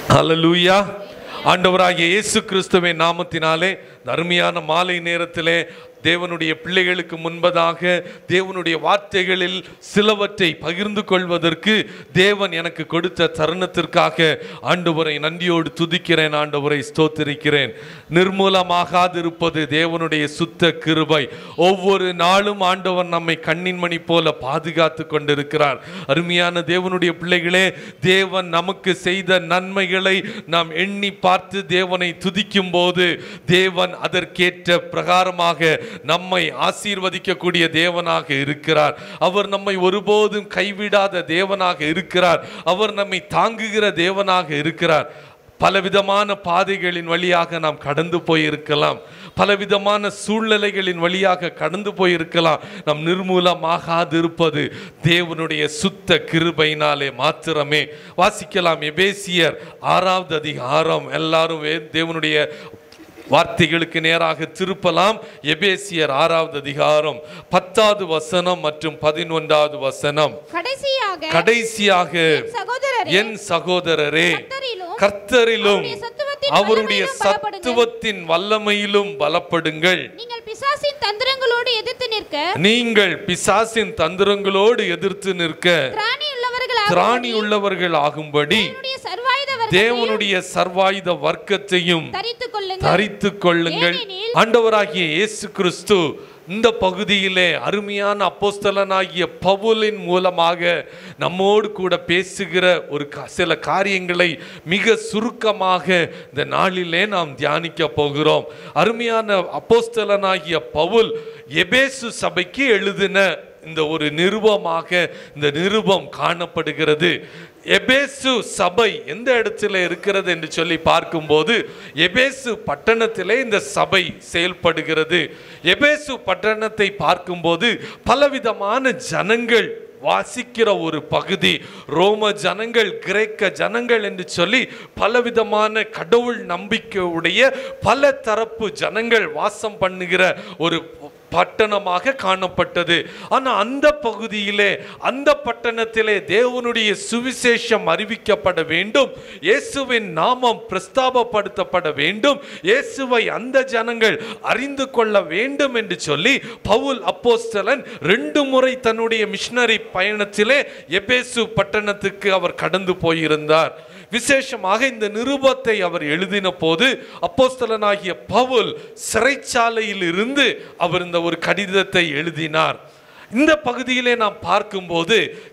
ஹalleluya ஆண்டவராகிய இயேசு கிறிஸ்துவின் நாமத்தினாலே இந்த அருமையான மாலை நேரத்திலே தேவனுடைய பிள்ளைகளுக்கு முன்பதாக தேவனுடைய வார்த்தைகளில் சிலவற்றை பகிர்ந்து கொள்வதற்கு தேவன் எனக்கு கொடுத்த தருணத்திற்காக ஆண்டவரை நன்றியோடு துதிக்கிறேன் ஆண்டவரை ஸ்தோத்திரிக்கிறேன் நிர்மூலமாகாதிருப்பது தேவனுடைய சுத்த கிருபை ஒவ்வொரு நாளும் ஆண்டவர் நம்மை கண்ணின் மணி போல பாதுகாத்து கொண்டிருக்கிறார் அருமையான தேவனுடைய பிள்ளைகளே தேவன் நமக்கு செய்த நன்மைகளை நாம் எண்ணி பார்த்து தேவனை துதிக்கும் போது தேவன் அதற்கேற்ற பிரகாரமாக நம்மை ஆசீர்வதிக்கக்கூடிய தேவனாக இருக்கிறார் அவர் நம்மை ஒருபோதும் கைவிடாத தேவனாக இருக்கிறார் அவர் நம்மை தாங்குகிற தேவனாக இருக்கிறார் பலவிதமான பாதைகளின் வழியாக நாம் கடந்து போயிருக்கலாம் பலவிதமான சூழ்நிலைகளின் வழியாக கடந்து போயிருக்கலாம் நம் நிர்மூலமாகாதிருப்பது தேவனுடைய சுத்த கிருபையினாலே மாத்திரமே வாசிக்கலாம் எபேசியர் ஆறாவது அதிகாரம் எல்லாரும் வே- தேவனுடைய வார்த்தைகளுக்கு நேராக திருப்பலாம் எபேசியர் ஆறாவது அதிகாரம் பத்தாவது வசனம் மற்றும் பதினொன்றாவது வசனம் கடைசியாக கடைசியாக என் சகோதரரே என் சகோதரரே கர்த்தரிலும் கர்த்தரிலும் அவருடைய அவருடைய சத்துவத்தின் வல்லமையிலும் பலப்படுங்கள். சத்துவத்தின் வல்லமையிலும் பலப்படுங்கள் நீங்கள் பிசாசின் தந்திரங்களோடு எதிர்த்து நிற்க நீங்கள் பிசாசின் தந்திரங்களோடு எதிர்த்து நிற்க திராணி உள்ளவர்கள் திராணி உள்ளவர்கள் ஆகும்படி தேவனுடைய சர்வாயுத வர்க்கத்தையும் தேவனுடைய சர்வாயுத வர்க்கத்தையும் தரித்துக் கொள்ளுங்கள் தரித்து கொள்ளுங்கள் ஏனெனில் ஆண்டவராகிய இயேசு கிறிஸ்து இந்த பகுதியிலே அருமையான அப்போஸ்தலனாகிய பவுலின் மூலமாக நம்மோடு கூட பேசுகிற ஒரு க- சில காரியங்களை மிக சுருக்கமாக இந்த நாளிலே நாம் தியானிக்க போகிறோம் அருமையான அப்போஸ்தலனாகிய பவுல் எபேசு சபைக்கு எழுதின இந்த ஒரு நிருபமாக இந்த நிருபம் காணப்படுகிறது எபேசு சபை எந்த இடத்துல இருக்கிறது என்று சொல்லி பார்க்கும்போது எபேசு பட்டணத்திலே இந்த சபை செயல்படுகிறது எபேசு பட்டணத்தை பார்க்கும்போது பலவிதமான ஜனங்கள் வாசிக்கிற ஒரு பகுதி ரோம ஜனங்கள் கிரேக்க ஜனங்கள் என்று சொல்லி பலவிதமான கடவுள் நம்பிக்கையுடைய பல தரப்பு ஜனங்கள் வாசம் பண்ணுகிற ஒரு பட்டணமாக காணப்பட்டது ஆனா அந்த பகுதியிலே அந்த பட்டணத்திலே தேவனுடைய சுவிசேஷம் அறிவிக்கப்பட வேண்டும் இயேசுவின் நாமம் பிரஸ்தாபப்படுத்தப்பட வேண்டும் இயேசுவை அந்த ஜனங்கள் அறிந்து கொள்ள வேண்டும் என்று சொல்லி பவுல் அப்போஸ்தலன் ரெண்டு முறை தன்னுடைய மிஷனரி பயணத்திலே எபேசு பட்டணத்துக்கு அவர் கடந்து போயிருந்தார் விசேஷமாக இந்த நிருபத்தை அவர் எழுதின போது அப்போஸ்தலனாகிய பவுல் சிறைச்சாலையில் இருந்து அவர் இந்த ஒரு கடிதத்தை எழுதினார் இந்த பகுதியிலே நாம் பார்க்கும்போது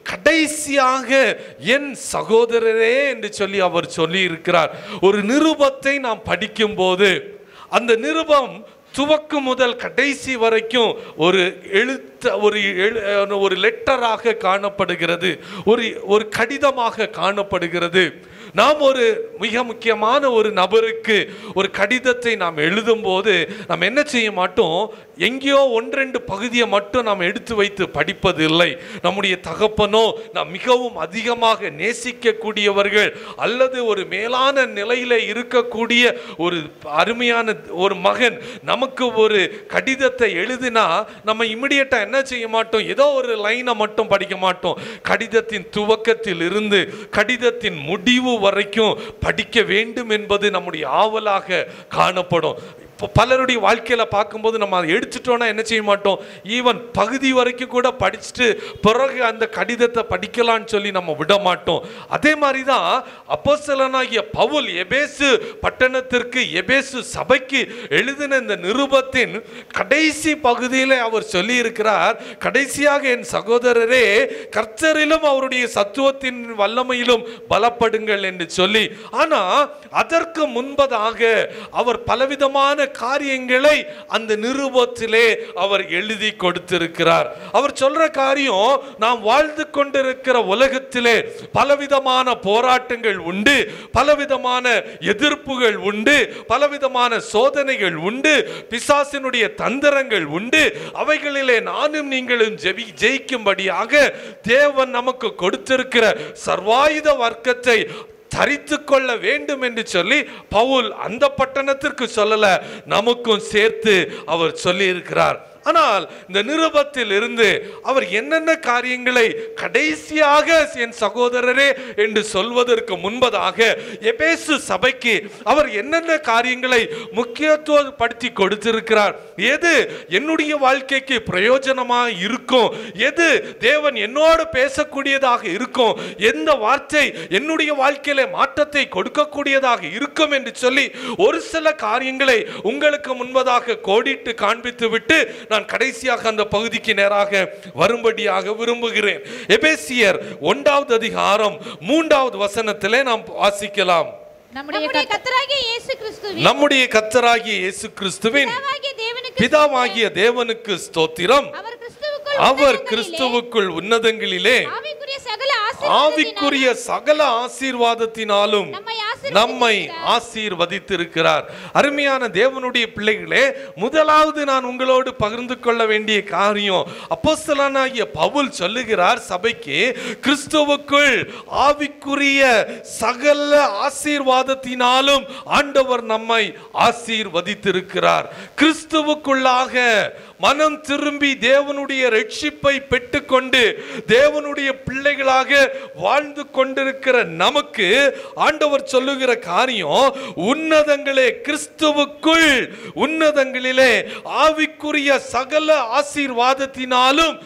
கடைசியாக என் சகோதரரே என்று சொல்லி அவர் சொல்லி இருக்கிறார் ஒரு நிருபத்தை நாம் படிக்கும்போது அந்த நிருபம் துவக்கம் முதல் கடைசி வரைக்கும் ஒரு எழுத்த ஒரு எழு ஒரு லெட்டராக காணப்படுகிறது ஒரு ஒரு கடிதமாக காணப்படுகிறது நாம் ஒரு மிக முக்கியமான ஒரு நபருக்கு ஒரு கடிதத்தை நாம் எழுதும்போது நாம் என்ன செய்ய மாட்டோம் எங்கேயோ ஒன்றெண்டு பகுதியை மட்டும் நாம் எடுத்து வைத்து படிப்பது இல்லை நம்முடைய தகப்பனோ நாம் மிகவும் அதிகமாக நேசிக்கக்கூடியவர்கள் அல்லது ஒரு மேலான நிலையில இருக்கக்கூடிய ஒரு அருமையான ஒரு மகன் நமக்கு ஒரு கடிதத்தை எழுதினா நம்ம இமிடியட்டா என்ன செய்ய மாட்டோம் ஏதோ ஒரு லைனை மட்டும் படிக்க மாட்டோம் கடிதத்தின் துவக்கத்தில் இருந்து கடிதத்தின் முடிவு வரைக்கும் படிக்க வேண்டும் என்பது நம்முடைய ஆவலாக காணப்படும் இப்போ பலருடைய வாழ்க்கையில பார்க்கும்போது நம்ம அதை எடுத்துட்டோம்னா என்ன செய்ய மாட்டோம் ஈவன் பகுதி வரைக்கும் கூட படிச்சுட்டு பிறகு அந்த கடிதத்தை படிக்கலாம்னு சொல்லி நம்ம விட மாட்டோம் அதே மாதிரி தான் அப்போஸ்தலனாகிய பவுல் எபேசு பட்டணத்திற்கு எபேசு சபைக்கு எழுதின இந்த நிருபத்தின் கடைசி பகுதியில் அவர் சொல்லி இருக்கிறார் கடைசியாக என் சகோதரரே கர்த்தரிலும் அவருடைய சத்துவத்தின் வல்லமையிலும் பலப்படுங்கள் என்று சொல்லி ஆனா அதற்கு முன்பதாக அவர் பலவிதமான காரியங்களை அந்த நிருபத்திலே அவர் எழுதி கொடுத்திருக்கிறார் அவர் சொல்ற காரியம் நாம் வாழ்ந்து கொண்டிருக்கிற உலகத்திலே பலவிதமான போராட்டங்கள் உண்டு பலவிதமான எதிர்ப்புகள் உண்டு பலவிதமான சோதனைகள் உண்டு பிசாசினுடைய தந்திரங்கள் உண்டு அவைகளிலே நானும் நீங்களும் ஜெபி ஜெயிக்கும்படியாக தேவன் நமக்கு கொடுத்திருக்கிற சர்வாயுத வர்க்கத்தை தரித்து கொள்ள வேண்டும் என்று சொல்லி பவுல் அந்த பட்டணத்திற்கு சொல்லல நமக்கும் சேர்த்து அவர் சொல்லி இருக்கிறார் ஆனால் இந்த நிருபத்தில் இருந்து அவர் என்னென்ன காரியங்களை கடைசியாக என் சகோதரரே என்று சொல்வதற்கு முன்பதாக எபேசு சபைக்கு அவர் என்னென்ன காரியங்களை முக்கியத்துவப்படுத்தி கொடுத்திருக்கிறார் எது என்னுடைய வாழ்க்கைக்கு பிரயோஜனமா இருக்கும் எது தேவன் என்னோடு பேசக்கூடியதாக இருக்கும் எந்த வார்த்தை என்னுடைய வாழ்க்கையில மாற்றத்தை கொடுக்கக்கூடியதாக இருக்கும் என்று சொல்லி ஒரு சில காரியங்களை உங்களுக்கு முன்பதாக கோடிட்டு காண்பித்து விட்டு நான் கடைசியாக அந்த பகுதிக்கு நேராக வரும்படியாக விரும்புகிறேன் எபேசியர் ஒன்றாவது அதிகாரம் மூன்றாவது வசனத்திலே நாம் வாசிக்கலாம் நம்முடைய கத்தராகிய இயேசு கிறிஸ்துவின் நம்முடைய கத்தராகிய இயேசு கிறிஸ்துவின் பிதாவாகிய தேவனுக்கு பிதாவாகிய தேவனுக்கு ஸ்தோத்திரம் அவர் கிறிஸ்துவுக்குள் அவர் உன்னதங்களிலே கிறிஸ்துவுக்குள் உன்னதங்களிலே ஆவிக்குரிய சகல ஆவிக்குரிய சகல ஆசீர்வாதத்தினாலும் நம்மை நம்மை ஆசீர்வதித்திருக்கிறார் அருமையான தேவனுடைய பிள்ளைகளே முதலாவது நான் உங்களோடு பகிர்ந்து கொள்ள வேண்டிய காரியம் அப்போஸ்தலனாகிய பவுல் சொல்லுகிறார் சபைக்கு கிறிஸ்துவுக்குள் ஆவிக்குரிய சகல ஆசீர்வாதத்தினாலும் ஆண்டவர் நம்மை ஆசீர்வதித்திருக்கிறார் கிறிஸ்துவுக்குள்ளாக மனம் திரும்பி தேவனுடைய ரட்சிப்பை பெற்றுக்கொண்டு தேவனுடைய பிள்ளைகளாக வாழ்ந்து கொண்டிருக்கிற நமக்கு ஆண்டவர் சொல்லுகிற காரியம் உன்னதங்களே கிறிஸ்துவுக்குள் உன்னதங்களிலே ஆவிக்குரிய சகல ஆசீர்வாதத்தினாலும்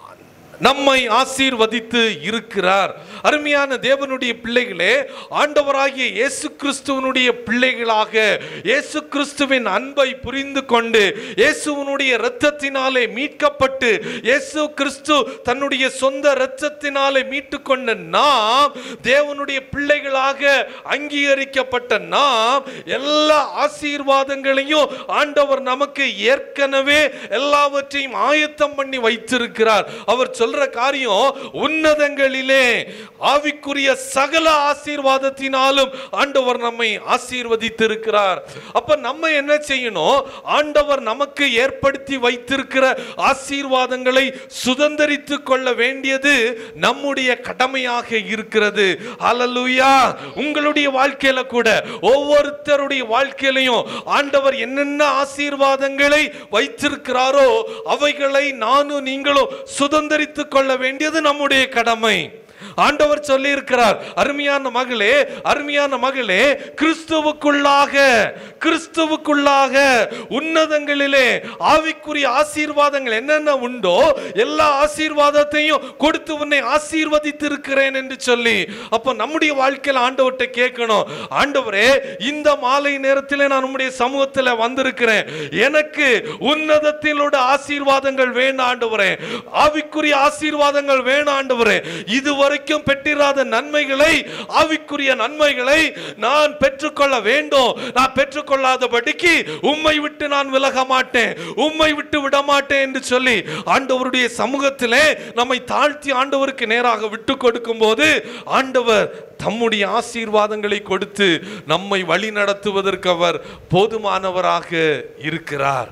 நம்மை ஆசீர்வதித்து இருக்கிறார் அருமையான தேவனுடைய பிள்ளைகளே ஆண்டவராகிய இயேசு கிறிஸ்துவனுடைய பிள்ளைகளாக இயேசு கிறிஸ்துவின் அன்பை புரிந்து கொண்டு இயேசுவனுடைய இரத்தத்தினாலே மீட்கப்பட்டு இயேசு கிறிஸ்து தன்னுடைய சொந்த இரத்தத்தினாலே மீட்டுக்கொண்ட நாம் தேவனுடைய பிள்ளைகளாக அங்கீகரிக்கப்பட்ட நாம் எல்லா ஆசீர்வாதங்களையும் ஆண்டவர் நமக்கு ஏற்கனவே எல்லாவற்றையும் ஆயத்தம் பண்ணி வைத்திருக்கிறார் அவர் சொல்ற காரியம் உன்னதங்களிலே ஆவிக்குரிய சகல ஆசீர்வாதத்தினாலும் ஆண்டவர் நம்மை ஆசீர்வதித்திருக்கிறார் அப்ப நம்ம என்ன செய்யணும் ஆண்டவர் நமக்கு ஏற்படுத்தி வைத்திருக்கிற ஆசீர்வாதங்களை சுதந்தரித்து கொள்ள வேண்டியது நம்முடைய கடமையாக இருக்கிறது அல்லேலூயா உங்களுடைய வாழ்க்கையில கூட ஒவ்வொருத்தருடைய வாழ்க்கையிலையும் ஆண்டவர் என்னென்ன ஆசீர்வாதங்களை வைத்திருக்கிறாரோ அவைகளை நானும் நீங்களும் சுதந்தரித்துக் கொள்ள வேண்டியது நம்முடைய கடமை ஆண்டவர் சொல்லி இருக்கிறார் அருமையான மகளே அருமையான மகளே கிறிஸ்துவுக்குள்ளாக கிறிஸ்துவுக்குள்ளாக உன்னதங்களிலே ஆவிக்குரிய ஆசீர்வாதங்கள் என்னென்ன உண்டோ எல்லா ஆசீர்வாதத்தையும் கொடுத்து உன்னை ஆசீர்வதித்து இருக்கிறேன் என்று சொல்லி அப்போ நம்முடைய வாழ்க்கையில் ஆண்டவர்கிட்ட கேட்கணும் ஆண்டவரே இந்த மாலை நேரத்திலே நான் உம்முடைய சமூகத்தில் வந்திருக்கிறேன் எனக்கு உன்னதத்திலோட ஆசீர்வாதங்கள் வேணும் ஆண்டவரே ஆவிக்குரிய ஆசீர்வாதங்கள் வேணும் ஆண்டவரே இதுவரைக்கும் பெற்றிராத நன்மைகளை ஆவிக்குரிய நன்மைகளை நான் பெற்றுக்கொள்ள வேண்டும் நான் பெற்றுக்கொள்ளாதபடிக்கு உம்மை விட்டு நான் விலக மாட்டேன் உம்மை விட்டு விட மாட்டேன் என்று சொல்லி ஆண்டவருடைய சமூகத்திலே நம்மை தாழ்த்தி ஆண்டவருக்கு நேராக விட்டு கொடுக்கும் போது ஆண்டவர் தம்முடைய ஆசீர்வாதங்களை கொடுத்து நம்மை வழி நடத்துவதற்கு அவர் போதுமானவராக இருக்கிறார்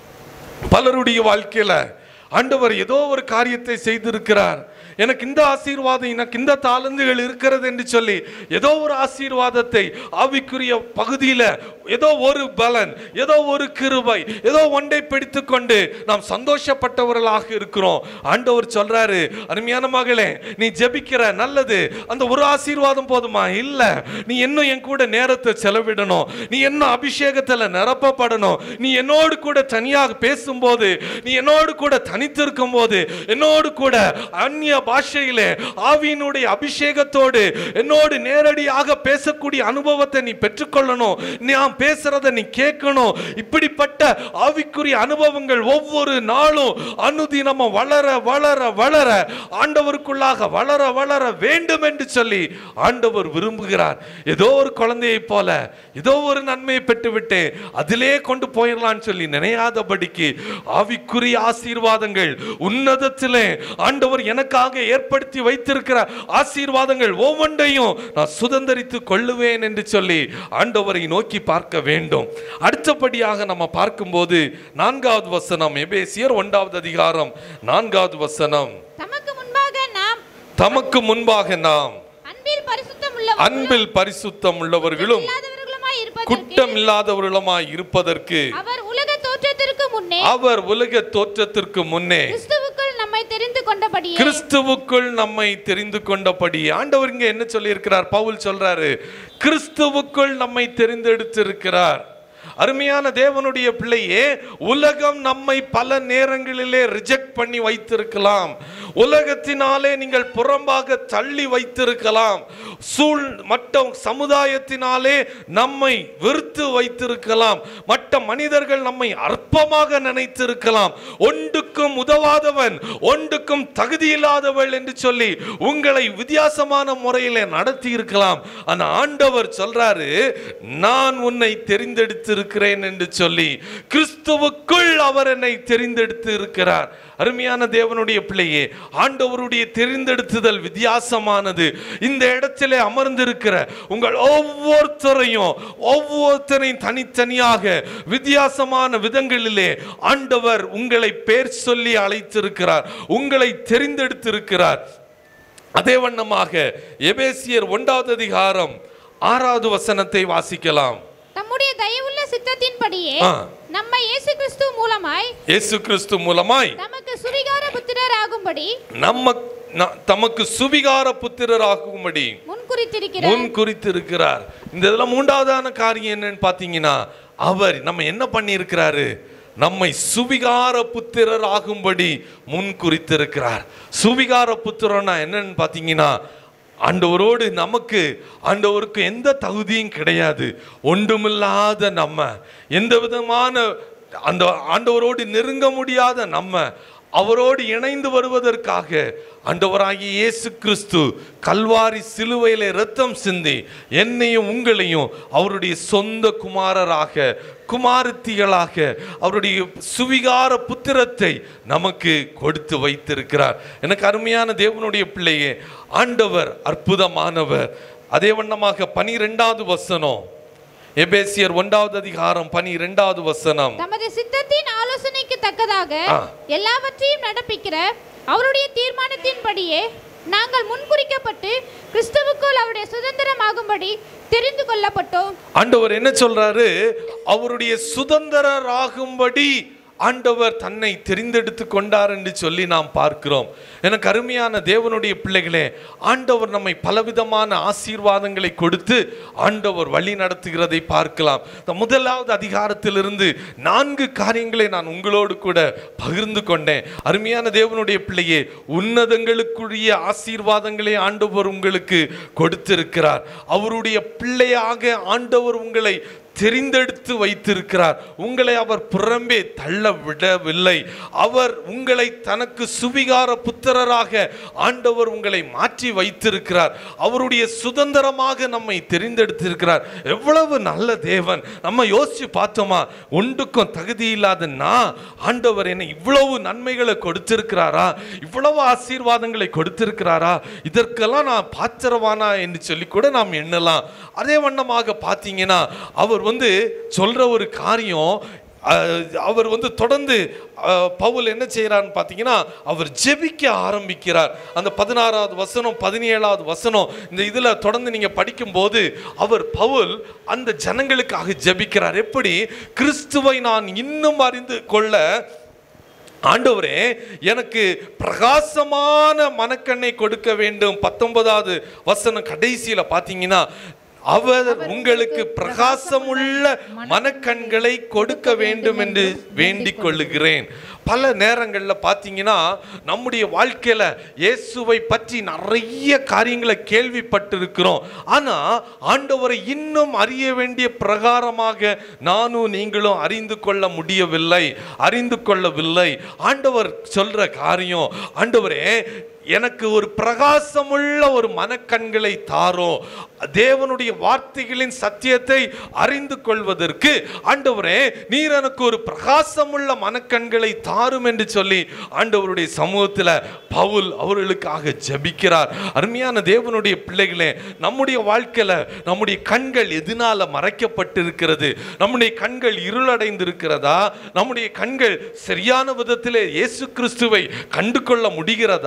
பலருடைய வாழ்க்கையில ஆண்டவர் ஏதோ ஒரு காரியத்தை செய்திருக்கிறார் எனக்கு இந்த ஆசீர்வாதம் எனக்கு இந்த தாளந்துகள் இருக்கிறது என்று சொல்லி ஏதோ ஒரு ஆசீர்வாதத்தை ஆவிக்குரிய பகுதியில் ஏதோ ஒரு பலன் ஏதோ ஒரு கிருபை ஏதோ ஒன்றை பிடித்து கொண்டு நாம் சந்தோஷப்பட்டவர்களாக இருக்கிறோம் ஆண்டவர் சொல்றாரு அருமையான மகளே நீ ஜெபிக்கிற நல்லது அந்த ஒரு ஆசீர்வாதம் போதுமா இல்ல நீ இன்னும் என் கூட நேரத்தை செலவிடணும் நீ என்ன அபிஷேகத்துல நிரப்பப்படணும் நீ என்னோடு கூட தனியாக பேசும்போது நீ என்னோடு கூட தனித்திருக்கும் போது என்னோடு கூட அந்நிய பாஷையிலே ஆவியினுடைய அபிஷேகத்தோடு என்னோடு நேரடியாக பேசக்கூடிய அனுபவத்தை நீ பெற்றுக்கொள்ளணும் நான் பேசுறத நீ கேட்கணும் இப்படிப்பட்ட ஆவிக்குரிய அனுபவங்கள் ஒவ்வொரு நாளும் அனுதினமும் வளர வளர வளர ஆண்டவருக்குள்ளாக வளர வளர வேண்டும் என்று சொல்லி ஆண்டவர் விரும்புகிறார் ஏதோ ஒரு குழந்தையை போல ஏதோ ஒரு நன்மையை பெற்றுவிட்டு அதிலே கொண்டு போயிடலாம்னு சொல்லி நினையாதபடிக்கு ஆவிக்குரிய ஆசீர்வாதங்கள் உன்னதத்திலே ஆண்டவர் எனக்காக ஏற்படுத்தி வைத்திருக்கிற ஆசீர்வாதங்கள் ஒவ்வொன்றையும் நான் சுதந்தரித்து கொள்ளுவேன் என்று சொல்லி ஆண்டவரை நோக்கி பார்க்க வேண்டும் அடுத்தபடியாக நம்ம பார்க்கும்போது நான்காவது வசனம் எபேசியர் ஒன்றாவது அதிகாரம் நான்காவது வசனம் தமக்கு முன்பாக நாம் தமக்கு முன்பாக நாம் அன்பில் பரிசுத்தம் உள்ள அன்பில் பரிசுத்தம் உள்ளவர்களும் இல்லாதவர்களுமாய் இருப்பதற்கு குற்றம் இல்லாதவர்களுமாய் இருப்பதற்கு அவர் உலக தோற்றத்திற்கு முன்னே அவர் உலக தோற்றத்திற்கு முன்னே கிறிஸ்துவுக்குள் நம்மை தெரிந்து கொண்டபடியே கிறிஸ்துவுக்குள் நம்மை தெரிந்து கொண்டபடி ஆண்டவர் இங்க என்ன சொல்லியிருக்கிறார் பவுல் சொல்றாரு கிறிஸ்துவுக்குள் நம்மை தெரிந்தெடுத்திருக்கிறார் அருமையான தேவனுடைய பிள்ளையே உலகம் நம்மை பல நேரங்களிலே ரிஜெக்ட் பண்ணி வைத்திருக்கலாம் உலகத்தினாலே நீங்கள் புறம்பாக தள்ளி வைத்திருக்கலாம் சூழ் மற்ற சமுதாயத்தினாலே நம்மை வெறுத்து வைத்திருக்கலாம் மற்ற மனிதர்கள் நம்மை அற்பமாக நினைத்திருக்கலாம் ஒன்றுக்கும் உதவாதவன் ஒன்றுக்கும் தகுதியில்லாதவள் என்று சொல்லி உங்களை வித்தியாசமான முறையில் நடத்தி இருக்கலாம் ஆனா ஆண்டவர் சொல்றாரு நான் உன்னை தெரிந்தெடுத்திருக்கிறேன் என்று சொல்லி கிறிஸ்துவுக்குள் அவர் என்னை தெரிந்தெடுத்து இருக்கிறார் அருமையான தேவனுடைய பிள்ளையே ஆண்டவருடைய தெரிந்தெடுத்துதல் வித்தியாசமானது இந்த இடத்திலே அமர்ந்திருக்கிற உங்கள் ஒவ்வொருத்தரையும் ஒவ்வொருத்தரையும் தனித்தனியாக வித்தியாசமான விதங்களிலே ஆண்டவர் உங்களை பேர் சொல்லி அழைத்திருக்கிறார் உங்களை தெரிந்தெடுத்திருக்கிறார் அதே வண்ணமாக எபேசியர் ஒன்றாவது அதிகாரம் ஆறாவது வசனத்தை வாசிக்கலாம் தம்முடைய தயவுள்ள சித்தத்தின்படியே ஆ. நம்மை இயேசு கிறிஸ்து மூலமாய் இயேசு கிறிஸ்து மூலமாய் நமக்கு சுவிகார புத்திரர் ஆகும்படி நம்ம ந- தமக்கு சுவிகார புத்திரராகும்படி முன்குறித்திருக்கிறார் முன் குறித்திருக்கிறார் இந்த இதுல மூன்றாவதான காரியம் என்னன்னு பாத்தீங்கன்னா அவர் நம்ம என்ன பண்ணியிருக்கிறாரு நம்மை சுவிகார புத்திரர் ஆகும்படி முன் குறித்திருக்கிறார் சுவிகார புத்திரனா என்னன்னு பாத்தீங்கன்னா ஆண்டவரோடு நமக்கு ஆண்டவருக்கு எந்த தகுதியும் கிடையாது ஒன்றுமில்லாத நம்ம எந்த விதமான அந்த ஆண்டவரோடு நெருங்க முடியாத நம்ம அவரோடு இணைந்து வருவதற்காக ஆண்டவராகிய இயேசு கிறிஸ்து கல்வாரி சிலுவையிலே ரத்தம் சிந்தி என்னையும் உங்களையும் அவருடைய சொந்த குமாரராக குமாரத்திகளாக அவருடைய சுவிகார புத்திரத்தை நமக்கு கொடுத்து வைத்திருக்கிறார் எனக்கு அருமையான தேவனுடைய பிள்ளையே ஆண்டவர் அற்புதமானவர் அதே வண்ணமாக பனிரெண்டாவது வசனம் எபேசியர் ஒன்றாவது அதிகாரம் பனிரெண்டாவது வசனம் தமது சித்தத்தின் ஆலோசனைக்கு தக்கதாக ஆ. எல்லாவற்றையும் நடப்பிக்கிற அவருடைய தீர்மானத்தின்படியே நாங்கள் முன்குறிக்கப்பட்டு கிறிஸ்துவுக்குள் அவருடைய சுதந்திரமாகும்படி தெரிந்து கொள்ளப்பட்டோம் ஆண்டவர் என்ன சொல்றாரு அவருடைய சுதந்திரராகும்படி ஆண்டவர் தன்னை தெரிந்தெடுத்து கொண்டார் என்று சொல்லி நாம் பார்க்கிறோம் எனக்கு அருமையான தேவனுடைய பிள்ளைகளே ஆண்டவர் நம்மை பலவிதமான ஆசீர்வாதங்களை கொடுத்து ஆண்டவர் வழி நடத்துகிறதை பார்க்கலாம் இந்த முதலாவது அதிகாரத்திலிருந்து நான்கு காரியங்களை நான் உங்களோடு கூட பகிர்ந்து கொண்டேன் அருமையான தேவனுடைய பிள்ளையே உன்னதங்களுக்குரிய ஆசீர்வாதங்களை ஆண்டவர் உங்களுக்கு கொடுத்திருக்கிறார் அவருடைய பிள்ளையாக ஆண்டவர் உங்களை தெரிந்தெடுத்து வைத்திருக்கிறார் உங்களை அவர் புறம்பே தள்ள விடவில்லை அவர் உங்களை தனக்கு சுவிகார புத்திரராக ஆண்டவர் உங்களை மாற்றி வைத்திருக்கிறார் அவருடைய சுதந்திரமாக நம்மை தெரிந்தெடுத்திருக்கிறார் எவ்வளவு நல்ல தேவன் நம்ம யோசிச்சு பார்த்தோமா ஒன்றுக்கும் தகுதி இல்லாத நான் ஆண்டவர் என்னை இவ்வளவு நன்மைகளை கொடுத்திருக்கிறாரா இவ்வளவு ஆசீர்வாதங்களை கொடுத்திருக்கிறாரா இதற்கெல்லாம் நான் பாத்திரவானா என்று சொல்லி கூட நாம் எண்ணலாம் அதே வண்ணமாக பார்த்தீங்கன்னா அவர் வந்து சொல்ற ஒரு காரியம் அஹ், அவர் வந்து தொடர்ந்து அஹ், பவுல் என்ன செய்யறான்னு பார்த்தீங்கன்னா அவர் ஜெபிக்க ஆரம்பிக்கிறார் அந்த பதினாறாவது வசனம் பதினேழாவது வசனம் இந்த இதில் தொடர்ந்து நீங்கள் படிக்கும்போது அவர் பவுல் அந்த ஜனங்களுக்காக ஜெபிக்கிறார் எப்படி கிறிஸ்துவை நான் இன்னும் அறிந்து கொள்ள ஆண்டவரே எனக்கு பிரகாசமான மனக்கண்ணை கொடுக்க வேண்டும் பத்தொன்பதாவது வசனம் கடைசியில பாத்தீங்கன்னா அவர் உங்களுக்கு பிரகாசமுள்ள மனக்கண்களை கொடுக்க வேண்டும் என்று வேண்டிக் கொள்ளுகிறேன் பல நேரங்களில் பார்த்தீங்கன்னா நம்முடைய வாழ்க்கையில இயேசுவை பற்றி நிறைய காரியங்களை கேள்விப்பட்டிருக்கிறோம் ஆனா ஆண்டவரை இன்னும் அறிய வேண்டிய பிரகாரமாக நானும் நீங்களும் அறிந்து கொள்ள முடியவில்லை அறிந்து கொள்ளவில்லை ஆண்டவர் சொல்ற காரியம் ஆண்டவரே எனக்கு ஒரு பிரகாசமுள்ள ஒரு மனக்கண்களை தாரும் தேவனுடைய வார்த்தைகளின் சத்தியத்தை அறிந்து கொள்வதற்கு ஆண்டவரே நீர் எனக்கு ஒரு பிரகாசமுள்ள மனக்கண்களை தாரும் என்று சொல்லி ஆண்டவருடைய சமூகத்தில் பவுல் அவர்களுக்காக ஜெபிக்கிறார் அருமையான தேவனுடைய பிள்ளைகளே நம்முடைய வாழ்க்கையில நம்முடைய கண்கள் எதனால மறைக்கப்பட்டிருக்கிறது நம்முடைய கண்கள் இருளடைந்திருக்கிறதா நம்முடைய கண்கள் சரியான விதத்திலே இயேசு கிறிஸ்துவை கண்டு கொள்ள முடிகிறதா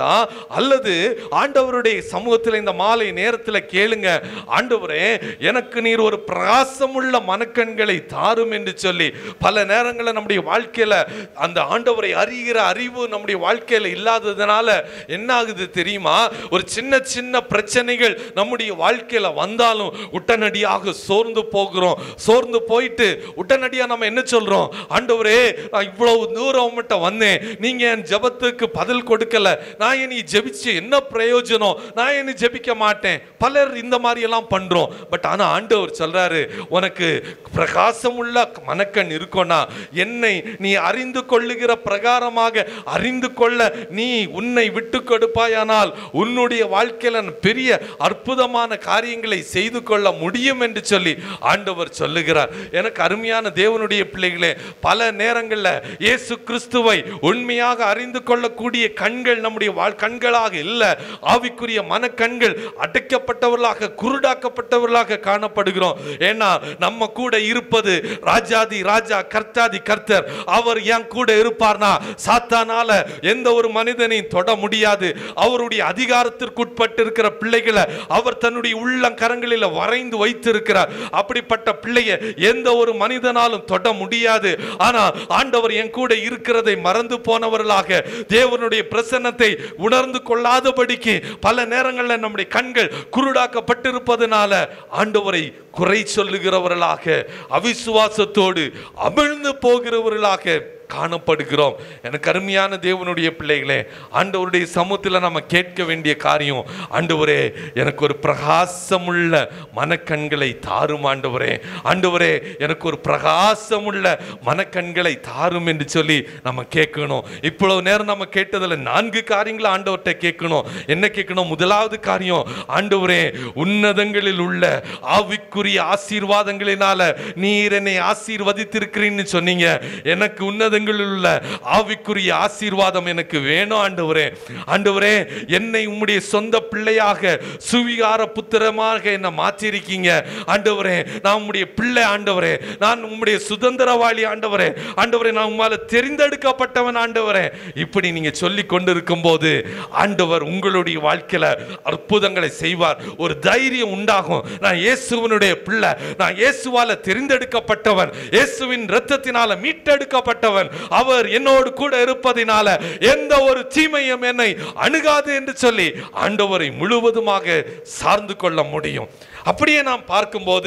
அல்லது ஆண்டவருடைய சமூகத்தில் இந்த மாலை நேரத்தில் கேளுங்க ஆண்டவரே எனக்கு நீர் ஒரு பிரகாசமுள்ள மனக்கண்களை தாரும் என்று சொல்லி பல நேரங்களில் நம்முடைய வாழ்க்கையில அந்த ஆண்டவரை அறிகிற அறிவு நம்முடைய வாழ்க்கையில இல்லாததுனால என்ன ஆகுது தெரியுமா ஒரு சின்ன சின்ன பிரச்சனைகள் நம்முடைய வாழ்க்கையில வந்தாலும் உடனடியாக சோர்ந்து போகிறோம் சோர்ந்து போயிட்டு உடனடியாக நம்ம என்ன சொல்றோம் ஆண்டவரே நான் இவ்வளவு தூரம் மட்டும் வந்தேன் நீங்க என் ஜெபத்துக்கு பதில் கொடுக்கல நான் இனி ஜெபிச்சு என்ன பிரயோஜனம் நான் இனி ஜெபிக்க மாட்டேன் பலர் இந்த மாதிரி எல்லாம் பண்றோம் பட் ஆனா ஆண்டவர் சொல்றாரு உனக்கு பிரகாசமுள்ள மனக்கண் இருக்கும்னா என்னை நீ அறிந்து கொள்ளுகிற பிரகாரமாக அறிந்து கொள்ள நீ உன்னை விட்டு கொடுப்பாயானால் உன்னுடைய வாழ்க்கையில நான் பெரிய அற்புதமான காரியங்களை செய்து கொள்ள முடியும் என்று சொல்லி ஆண்டவர் சொல்லுகிறார் எனக்கு அருமையான தேவனுடைய பிள்ளைகளே பல நேரங்களில் இயேசு கிறிஸ்துவை உண்மையாக அறிந்து கொள்ளக்கூடிய கண்கள் நம்முடைய வாழ் கண்களாக இல்லை ஆவிக்குரிய மனக்கண்கள் அடைக்கப்பட்டவர்களாக குருடாக்கப்பட்டவர்களாக காணப்படுகிறோம் ஏன்னா நம்ம கூட இருப்பது ராஜாதி ராஜா கர்த்தாதி கர்த்தர் அவர் என் கூட இருப்பார்னா சாத்தானால எந்த ஒரு மனிதனையும் தொட முடியாது அவருடைய அதிகாரத்திற்குட்பட்டு இருக்கிற பிள்ளைகளை அவர் தன்னுடைய உள்ளங்கரங்களில் வரைந்து வைத்திருக்கிறார் அப்படிப்பட்ட பிள்ளையை எந்த ஒரு மனிதனாலும் தொட முடியாது ஆனா ஆண்டவர் என் கூட இருக்கிறதை மறந்து போனவர்களாக தேவனுடைய பிரசன்னத்தை உணர்ந்து கொள்ளாதபடிக்கு பல நேரங்களில் நம்முடைய கண்கள் குருடாக்கப்பட்டிருப்பதனால ஆண்டவரை குறை சொல்லுகிறவர்களாக அவிசுவாசத்தோடு அமிழ்ந்து போகிறவர்களாக காணப்படுகிறோம் எனக்கு அருமையான தேவனுடைய பிள்ளைகளே ஆண்டவருடைய சமூகத்தில் நம்ம கேட்க வேண்டிய காரியம் ஆண்டவரே எனக்கு ஒரு பிரகாசமுள்ள மனக்கண்களை தாரும் ஆண்டவரே ஆண்டவரே எனக்கு ஒரு பிரகாசமுள்ள மனக்கண்களை தாரும் என்று சொல்லி நம்ம கேட்கணும் இவ்வளவு நேரம் நம்ம கேட்டதில் நான்கு காரியங்களை ஆண்டவர்கிட்ட கேட்கணும் என்ன கேட்கணும் முதலாவது காரியம் ஆண்டவரே உன்னதங்களில் உள்ள ஆவிக்குரிய ஆசீர்வாதங்களினால நீர் என்னை ஆசீர்வதித்திருக்கிறீன்னு சொன்னீங்க எனக்கு உன்னதங்களில் உள்ள ஆவிக்குரிய ஆசீர்வாதம் எனக்கு வேணும் ஆண்டவரே ஆண்டவரே என்னை உம்முடைய சொந்த பிள்ளையாக சுவிகார புத்திரமாக என்னை மாற்றிருக்கீங்க ஆண்டவரே நான் உம்முடைய பிள்ளை ஆண்டவரே நான் உம்முடைய சுதந்திரவாளி ஆண்டவரே ஆண்டவரே நான் உம்மால தெரிந்தெடுக்கப்பட்டவன் ஆண்டவரே இப்படி நீங்க சொல்லி கொண்டிருக்கும் போது ஆண்டவர் உங்களுடைய வாழ்க்கையில அற்புதங்களை செய்வார் ஒரு தைரியம் உண்டாகும் நான் இயேசுவனுடைய பிள்ளை நான் இயேசுவால தெரிந்தெடுக்கப்பட்டவன் இயேசுவின் இரத்தத்தினால மீட்டெடுக்கப்பட்டவன் அவர் என்னோடு கூட இருப்பதினால எந்த ஒரு தீமையும் என்னை அணுகாது என்று சொல்லி ஆண்டவரை முழுவதுமாக சார்ந்து கொள்ள முடியும் அப்படியே நாம் பார்க்கும்போது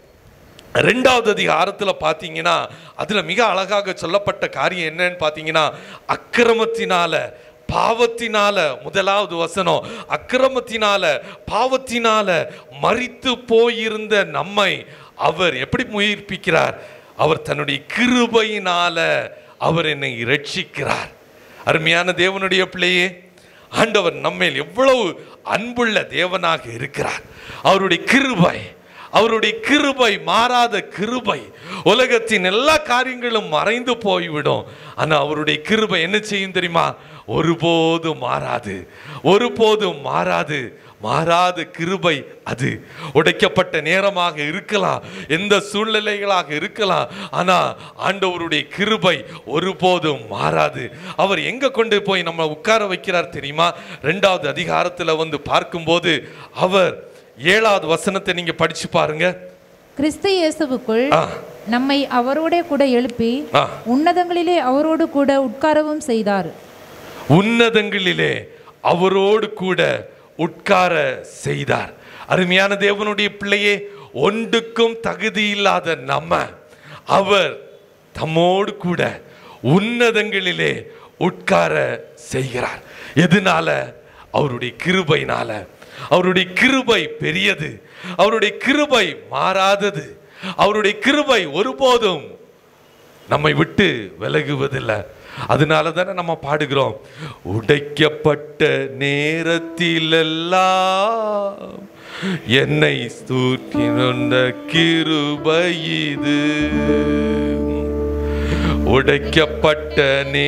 ரெண்டாவது அதிகாரத்தில் பார்த்தீங்கன்னா அதில் மிக அழகாக சொல்லப்பட்ட காரியம் என்னன்னு பார்த்தீங்கன்னா அக்கிரமத்தினால பாவத்தினால முதலாவது வசனம் அக்கிரமத்தினால பாவத்தினால மரித்து போயிருந்த நம்மை அவர் எப்படி உயிர்ப்பிக்கிறார் அவர் தன்னுடைய கிருபையினால அவர் என்னை ரட்சிக்கிறார் அருமையான தேவனுடைய பிள்ளையே ஆண்டவர் நம்மேல் எவ்வளவு அன்புள்ள தேவனாக இருக்கிறார் அவருடைய கிருபை அவருடைய கிருபை மாறாத கிருபை உலகத்தின் எல்லா காரியங்களும் மறைந்து போய்விடும் ஆனா அவருடைய கிருபை என்ன செய்யும் தெரியுமா ஒருபோதும் மாறாது ஒருபோதும் மாறாது மாறாத கிருபை அது உடைக்கப்பட்ட நேரமாக இருக்கலாம் எந்த சூழ்நிலைகளாக இருக்கலாம் ஆனா ஆண்டவருடைய கிருபை ஒருபோதும் மாறாது அவர் எங்க கொண்டு போய் நம்ம உட்கார வைக்கிறார் தெரியுமா ரெண்டாவது அதிகாரத்துல வந்து பார்க்கும்போது அவர் ஏழாவது வசனத்தை நீங்க படிச்சு பாருங்க கிறிஸ்து இயேசுவுக்குள் ஆ. நம்மை அவரோட கூட எழுப்பி ஆ. உன்னதங்களிலே அவரோடு கூட உட்காரவும் செய்தார் உன்னதங்களிலே அவரோடு கூட உட்கார செய்தார் அருமையான தேவனுடைய பிள்ளையே ஒன்றுக்கும் தகுதி இல்லாத நம்ம அவர் தம்மோடு கூட உன்னதங்களிலே உட்கார செய்கிறார் எதனால அவருடைய கிருபைனால அவருடைய கிருபை பெரியது அவருடைய கிருபை மாறாதது அவருடைய கிருபை ஒருபோதும் நம்மை விட்டு விலகுவதில்லை அதனால தானே நம்ம பாடுகிறோம் உடைக்கப்பட்ட நேரத்திலெல்லாம் என்னை தூக்கின கிருபை இது உடைக்கப்பட்ட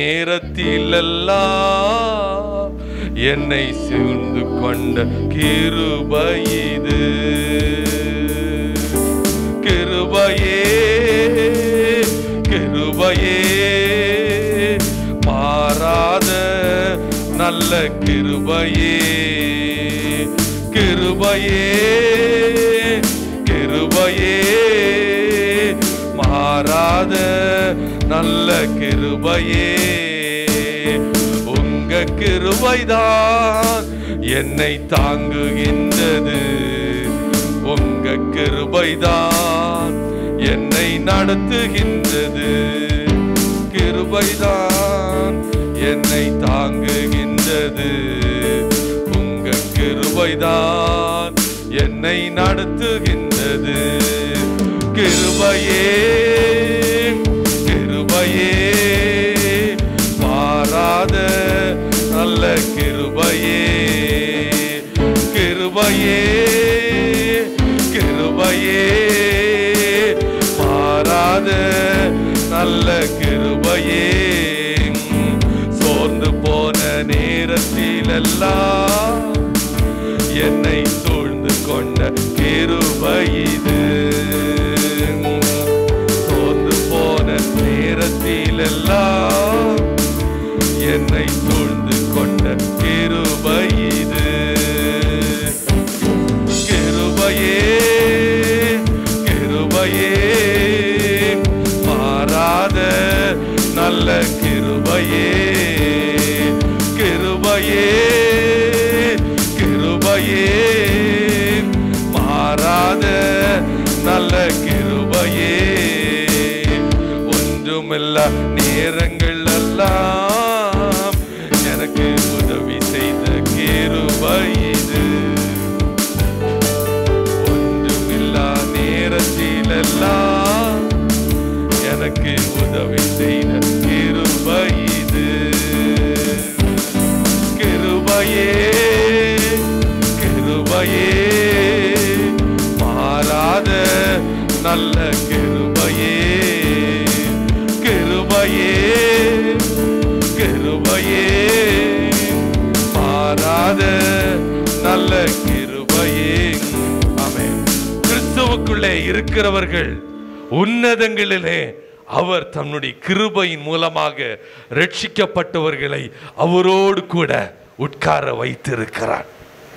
நேரத்திலெல்லாம் என்னை சூழ்ந்து கொண்ட கிருபை இது கிருபையே கிருபையே மாறாத நல்ல கிருபையே கிருபையே கிருபையே மாறாத நல்ல கிருபையே உங்க கிருபைதான் என்னை தாங்குகின்றது உங்க கிருபைதான் என்னை நடத்துகின்றது கிருபைதான் என்னை தாங்குகின்றது உங்க கிருபைதான் என்னை நடத்துகின்றது கிருபையே கிருபையே மாறாத நல்ல கிருபையே கிருபையே கிருபையே மாறாத நல்ல கிருபையே சோர்ந்து போன நேரத்திலெல்லாம் என்னை சூழ்ந்து கொண்ட கிருபை இது சோர்ந்து போன நேரத்திலெல்லாம் என்னை சூழ்ந்து கொண்ட கிருபை இது கிருபையே கிருபையே மாறாத நல்ல கிருபையே கிருபையே கிருபையே மாறாத நல்ல கிருபையே ஒன்றுமில்ல நேரங்கள் எல்லாம் எனக்கு உதவி செய்த கிருபை இது ஒன்றுமில்லா நேரத்திலெல்லாம் எனக்கு உதவி செய்த கிருபை இது கிருபையே கிருபையே மாறாத நல்ல கிருபையே கிருபையே கிருபையே மாறாத நல்ல கிருபையே ஆமென் கிறிஸ்துவுக்குள்ளே இருக்கிறவர்கள் உன்னதங்களிலே அவர் தன்னுடைய கிருபையின் மூலமாக ரட்சிக்கப்பட்டவர்களை அவரோடு கூட உட்கார வைத்திருக்கிறார்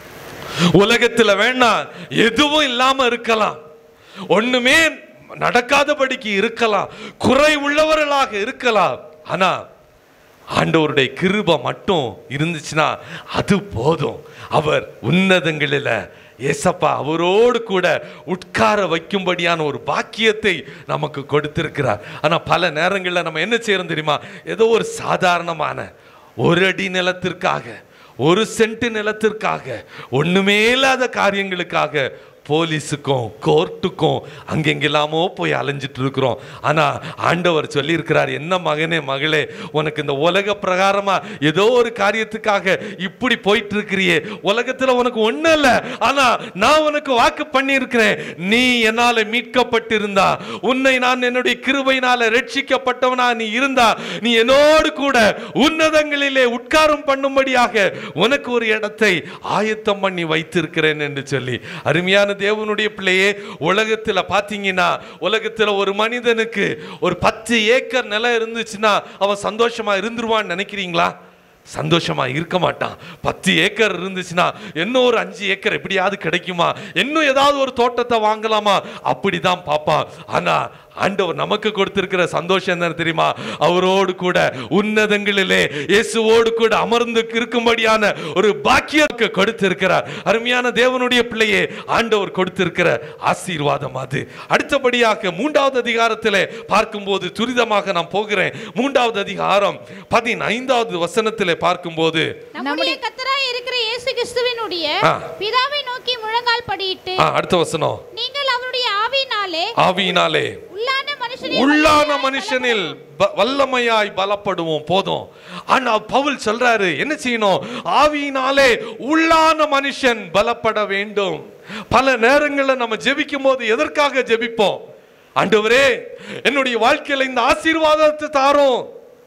உலகத்துல வேணா எதுவும் இல்லாம இருக்கலாம் ஒண்ணுமே நடக்காதபடிக்கு இருக்கலாம் குறை உள்ளவர்களாக இருக்கலாம் ஆனா ஆண்டவருடைய கிருபை மட்டும் இருந்துச்சுன்னா அது போதும் அவர் உன்னதங்களில் ஏசப்பா அவரோடு கூட உட்கார வைக்கும்படியான ஒரு பாக்கியத்தை நமக்கு கொடுத்திருக்கிறார் ஆனா பல நேரங்களில் நம்ம என்ன செய்யறோம் தெரியுமா ஏதோ ஒரு சாதாரணமான ஒரு அடி நிலத்திற்காக ஒரு சென்ட் நிலத்திற்காக ஒண்ணுமே இல்லாத காரியங்களுக்காக போலீஸுக்கும் கோர்ட்டுக்கும் அங்கெங்கெல்லாமோ போய் அலைஞ்சிட்டு இருக்கிறோம் ஆனா ஆண்டவர் சொல்லியிருக்கிறார் என்ன மகனே மகளே உனக்கு இந்த உலக பிரகாரமா ஏதோ ஒரு காரியத்துக்காக இப்படி போயிட்டு இருக்கிறியே உலகத்துல உனக்கு ஒண்ணும் இல்லை ஆனா நான் உனக்கு வாக்கு பண்ணியிருக்கிறேன் நீ என்னால மீட்கப்பட்டிருந்தா உன்னை நான் என்னுடைய கிருபையினால ரட்சிக்கப்பட்டவனா நீ இருந்தா நீ என்னோடு கூட உன்னதங்களிலே உட்காரம் பண்ணும்படியாக உனக்கு ஒரு இடத்தை ஆயத்தம் பண்ணி வைத்திருக்கிறேன் என்று சொல்லி அருமையான தேவனுடைய பிள்ளையே உலகத்துல பாத்தீங்கன்னா உலகத்துல ஒரு மனிதனுக்கு ஒரு பத்து ஏக்கர் நிலம் இருந்துச்சுன்னா அவன் சந்தோஷமா இருந்துருவான்னு நினைக்கிறீங்களா சந்தோஷமா இருக்க மாட்டான் பத்து ஏக்கர் இருந்துச்சுன்னா இன்னும் ஒரு அஞ்சு ஏக்கர் எப்படியாவது கிடைக்குமா இன்னும் ஏதாவது ஒரு தோட்டத்தை வாங்கலாமா அப்படிதான் பாப்பான் ஆனா ஆண்டவர் நமக்கு கொடுத்திருக்கிற சந்தோஷம் என்ன தெரியுமா அவரோடு கூட உன்னதங்களிலே இயேசுவோடு கூட அமர்ந்து இருக்கும்படியான ஒரு பாக்கியத்தை கொடுத்திருக்கிறார் அருமையான தேவனுடைய பிள்ளையே ஆண்டவர் கொடுத்திருக்கிற ஆசீர்வாதம் அது அடுத்தபடியாக மூன்றாவது அதிகாரத்திலே பார்க்கும்போது துரிதமாக நான் போகிறேன் மூன்றாவது அதிகாரம் பதினைந்தாவது வசனத்திலே பார்க்கும்போது நம்முடைய கத்தராய் இருக்கிற இயேசு கிறிஸ்துவினுடைய ஆ. பிதாவை நோக்கி முழங்கால் படியிட்டு ஆ, அடுத்த வசனம் நீங்கள் அவருடைய ஆவியினாலே ஆவியினாலே உள்ளான மனுஷனில் உள்ளான மனுஷனில் ப- வல்லமையாய் பலப்படுவோம் போதும் ஆனா பவுல் சொல்றாரு என்ன செய்யணும் ஆவியினாலே உள்ளான மனுஷன் பலப்பட வேண்டும் பல நேரங்களில் நம்ம ஜெபிக்கும் போது எதற்காக ஜெபிப்போம் ஆண்டவரே என்னுடைய வாழ்க்கையில இந்த ஆசீர்வாதத்தை தாரும்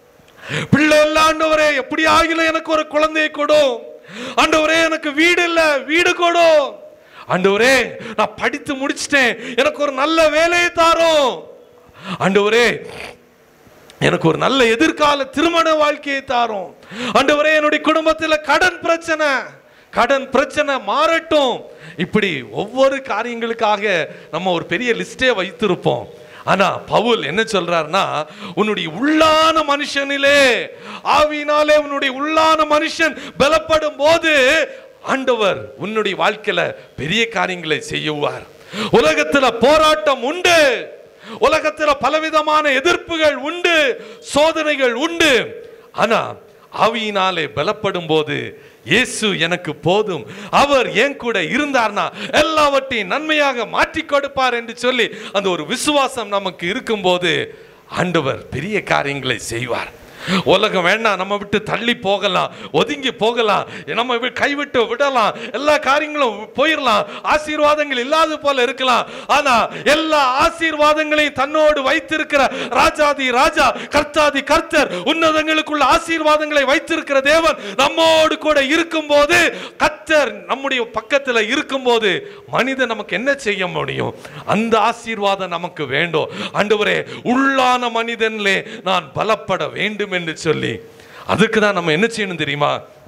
பிள்ளை இல்ல ஆண்டவரே எப்படி ஆகிலும் எனக்கு ஒரு குழந்தையை கொடும் ஆண்டவரே எனக்கு வீடு இல்ல வீடு கொடும் ஆண்டவரே நான் படித்து முடிச்சிட்டேன் எனக்கு ஒரு நல்ல வேலையை தாரும் ஆண்டவரே எனக்கு ஒரு நல்ல எதிர்கால திருமண வாழ்க்கையை தாரும் ஆண்டவரே என்னுடைய குடும்பத்துல கடன் பிரச்சனை கடன் பிரச்சனை மாறட்டும் இப்படி ஒவ்வொரு காரியங்களுக்காக நம்ம ஒரு பெரிய லிஸ்டே வைத்திருப்போம் ஆனா பவுல் என்ன சொல்றாருன்னா உன்னுடைய உள்ளான மனுஷனிலே ஆவியினாலே உன்னுடைய உள்ளான மனுஷன் பலப்படும் போது ஆண்டவர் உன்னுடைய வாழ்க்கையில பெரிய காரியங்களை செய்யுவார் உலகத்துல போராட்டம் உண்டு உலகத்துல பலவிதமான எதிர்ப்புகள் உண்டு சோதனைகள் உண்டு ஆனா ஆவியினாலே பலப்படும் போது இயேசு எனக்கு போதும் அவர் என் கூட இருந்தார்னா எல்லாவற்றையும் நன்மையாக மாற்றி கொடுப்பார் என்று சொல்லி அந்த ஒரு விசுவாசம் நமக்கு இருக்கும்போது ஆண்டவர் பெரிய காரியங்களை செய்வார் உலகம் வேண்டாம் நம்ம விட்டு தள்ளி போகலாம் ஒதுங்கி போகலாம் நம்ம வி- கைவிட்டு விடலாம் எல்லா காரியங்களும் போயிடலாம் ஆசீர்வாதங்கள் இல்லாத போல இருக்கலாம் ஆனா எல்லா ஆசீர்வாதங்களையும் தன்னோடு வைத்திருக்கிற ராஜாதி ராஜா கர்த்தாதி கர்த்தர் உன்னதங்களுக்குள்ள ஆசீர்வாதங்களை வைத்திருக்கிற தேவன் நம்மோடு கூட இருக்கும்போது கர்த்தர் நம்முடைய பக்கத்துல இருக்கும்போது மனிதன் நமக்கு என்ன செய்ய முடியும் அந்த ஆசீர்வாதம் நமக்கு வேண்டும் ஆண்டவரே உள்ளான மனிதனிலே நான் பலப்பட வேண்டும் என்று சொல்லி அதுக்கு தான் நம்ம என்ன செய்யணும் தெரியுமா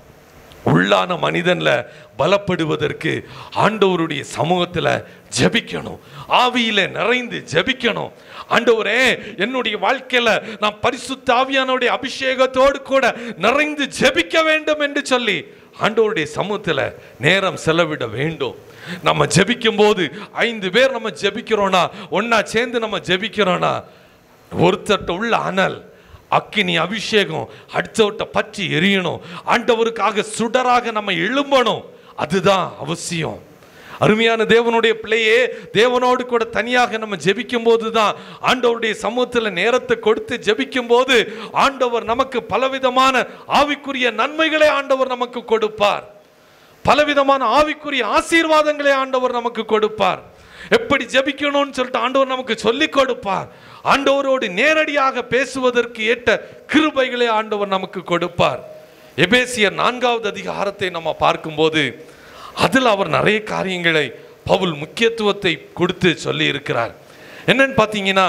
உள்ளான மனிதன்ல பலப்படுவதற்கு ஆண்டவருடைய சமூகத்துல ஜெபிக்கணும் ஆவியில நிறைந்து ஜெபிக்கணும் ஆண்டவரே என்னுடைய வாழ்க்கையில நான் பரிசுத்த ஆவியானவருடைய அபிஷேகத்தோடு கூட நிறைந்து ஜெபிக்க வேண்டும் என்று சொல்லி ஆண்டவருடைய சமூகத்துல நேரம் செலவிட வேண்டும் நம்ம ஜெபிக்கும் போது ஐந்து பேர் நம்ம ஜெபிக்கிறோம்னா ஒண்ணா சேர்ந்து நம்ம ஜெபிக்கிறோம்னா ஒருத்தட்ட உள்ள அனல் அக்கினி அபிஷேகம் அடுத்தவட்ட பற்றி எரியணும் ஆண்டவருக்காக சுடராக நம்ம எழும்பணும் அதுதான் அவசியம் அருமையான தேவனுடைய பிள்ளையே தேவனோடு கூட தனியாக நம்ம ஜெபிக்கும் போது தான் ஆண்டவருடைய சமூகத்தில் நேரத்தை கொடுத்து ஜெபிக்கும் போது ஆண்டவர் நமக்கு பலவிதமான ஆவிக்குரிய நன்மைகளை ஆண்டவர் நமக்கு கொடுப்பார் பலவிதமான ஆவிக்குரிய ஆசீர்வாதங்களை ஆண்டவர் நமக்கு கொடுப்பார் எப்படி ஜெபிக்கணும்னு சொல்லிட்டு ஆண்டவர் நமக்கு சொல்லிக் கொடுப்பார் ஆண்டவரோடு நேரடியாக பேசுவதற்கு ஏற்ற கிருபைகளை ஆண்டவர் நமக்கு கொடுப்பார் எபேசியர் நான்காவது அதிகாரத்தை நம்ம பார்க்கும்போது அதில் அவர் நிறைய காரியங்களை பவுல் முக்கியத்துவத்தை கொடுத்து சொல்லி இருக்கிறார் என்னன்னு பார்த்தீங்கன்னா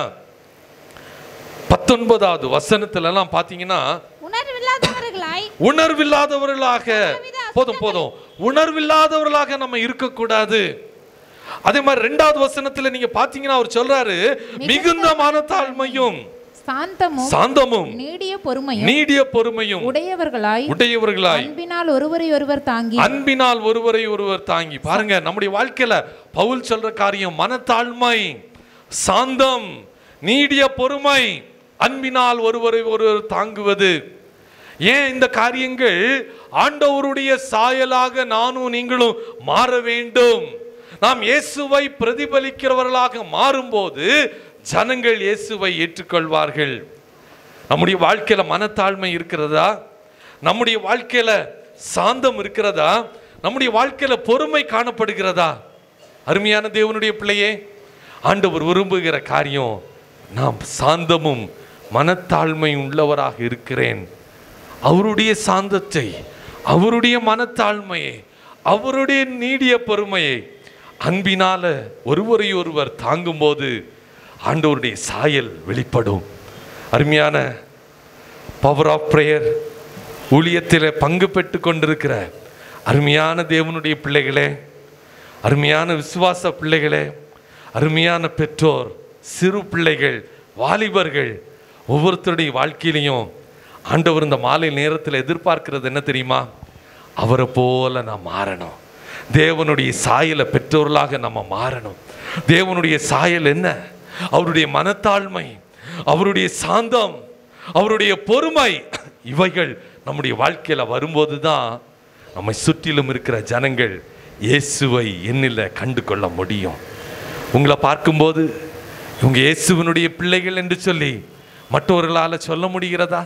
பத்தொன்பதாவது வசனத்துல எல்லாம் பார்த்தீங்கன்னா உணர்வில்லாதவர்களாய் உணர்வில்லாதவர்களாக போதும் போதும் உணர்வில்லாதவர்களாக நம்ம இருக்கக்கூடாது அதே மாதிரி ரெண்டாவது வசனத்துல நீங்க பாத்தீங்கன்னா அவர் சொல்றாரு மிகுந்த மனத்தாழ்மையும் சாந்தமும் சாந்தமும் நீடிய பொறுமையும் நீடிய பொறுமையும் உடையவர்களாய் உடையவர்களாய் அன்பினால் ஒருவரை ஒருவர் தாங்கி அன்பினால் ஒருவரை ஒருவர் தாங்கி பாருங்க நம்முடைய வாழ்க்கையில பவுல் சொல்ற காரியம் மனத்தாழ்மை சாந்தம் நீடிய பொறுமை அன்பினால் ஒருவரை ஒருவர் தாங்குவது ஏன் இந்த காரியங்கள் ஆண்டவருடைய சாயலாக நானும் நீங்களும் மாற வேண்டும் நாம் இயேசுவை பிரதிபலிக்கிறவர்களாக மாறும்போது ஜனங்கள் இயேசுவை ஏற்றுக்கொள்வார்கள் நம்முடைய வாழ்க்கையில மனத்தாழ்மை இருக்கிறதா நம்முடைய வாழ்க்கையில சாந்தம் இருக்கிறதா நம்முடைய வாழ்க்கையில பொறுமை காணப்படுகிறதா அருமையான தேவனுடைய பிள்ளையே ஆண்டவர் விரும்புகிற காரியம் நாம் சாந்தமும் மனத்தாழ்மை உள்ளவராக இருக்கிறேன் அவருடைய சாந்தத்தை அவருடைய மனத்தாழ்மையை அவருடைய நீடிய பொறுமையை அன்பினால ஒருவரை ஒருவர் தாங்கும்போது ஆண்டவருடைய சாயல் வெளிப்படும் அருமையான பவர் ஆஃப் பிரேயர் ஊழியத்தில் பங்கு பெற்று கொண்டிருக்கிற அருமையான தேவனுடைய பிள்ளைகளே அருமையான விசுவாச பிள்ளைகளே அருமையான பெற்றோர் சிறு பிள்ளைகள் வாலிபர்கள் ஒவ்வொருத்தருடைய வாழ்க்கையிலையும் ஆண்டவர் இந்த மாலை நேரத்தில் எதிர்பார்க்கிறது என்ன தெரியுமா அவரை போல நான் மாறணும் தேவனுடைய சாயலை பெற்றோர்களாக நம்ம மாறணும் தேவனுடைய சாயல் என்ன அவருடைய மனத்தாழ்மை அவருடைய சாந்தம் அவருடைய பொறுமை இவைகள் நம்முடைய வாழ்க்கையில வரும்போது தான் நம்மை சுற்றிலும் இருக்கிற ஜனங்கள் இயேசுவை என்னில் கண்டு கொள்ள முடியும் உங்களை பார்க்கும்போது இவங்க இயேசுவனுடைய பிள்ளைகள் என்று சொல்லி மற்றவர்களால் சொல்ல முடிகிறதா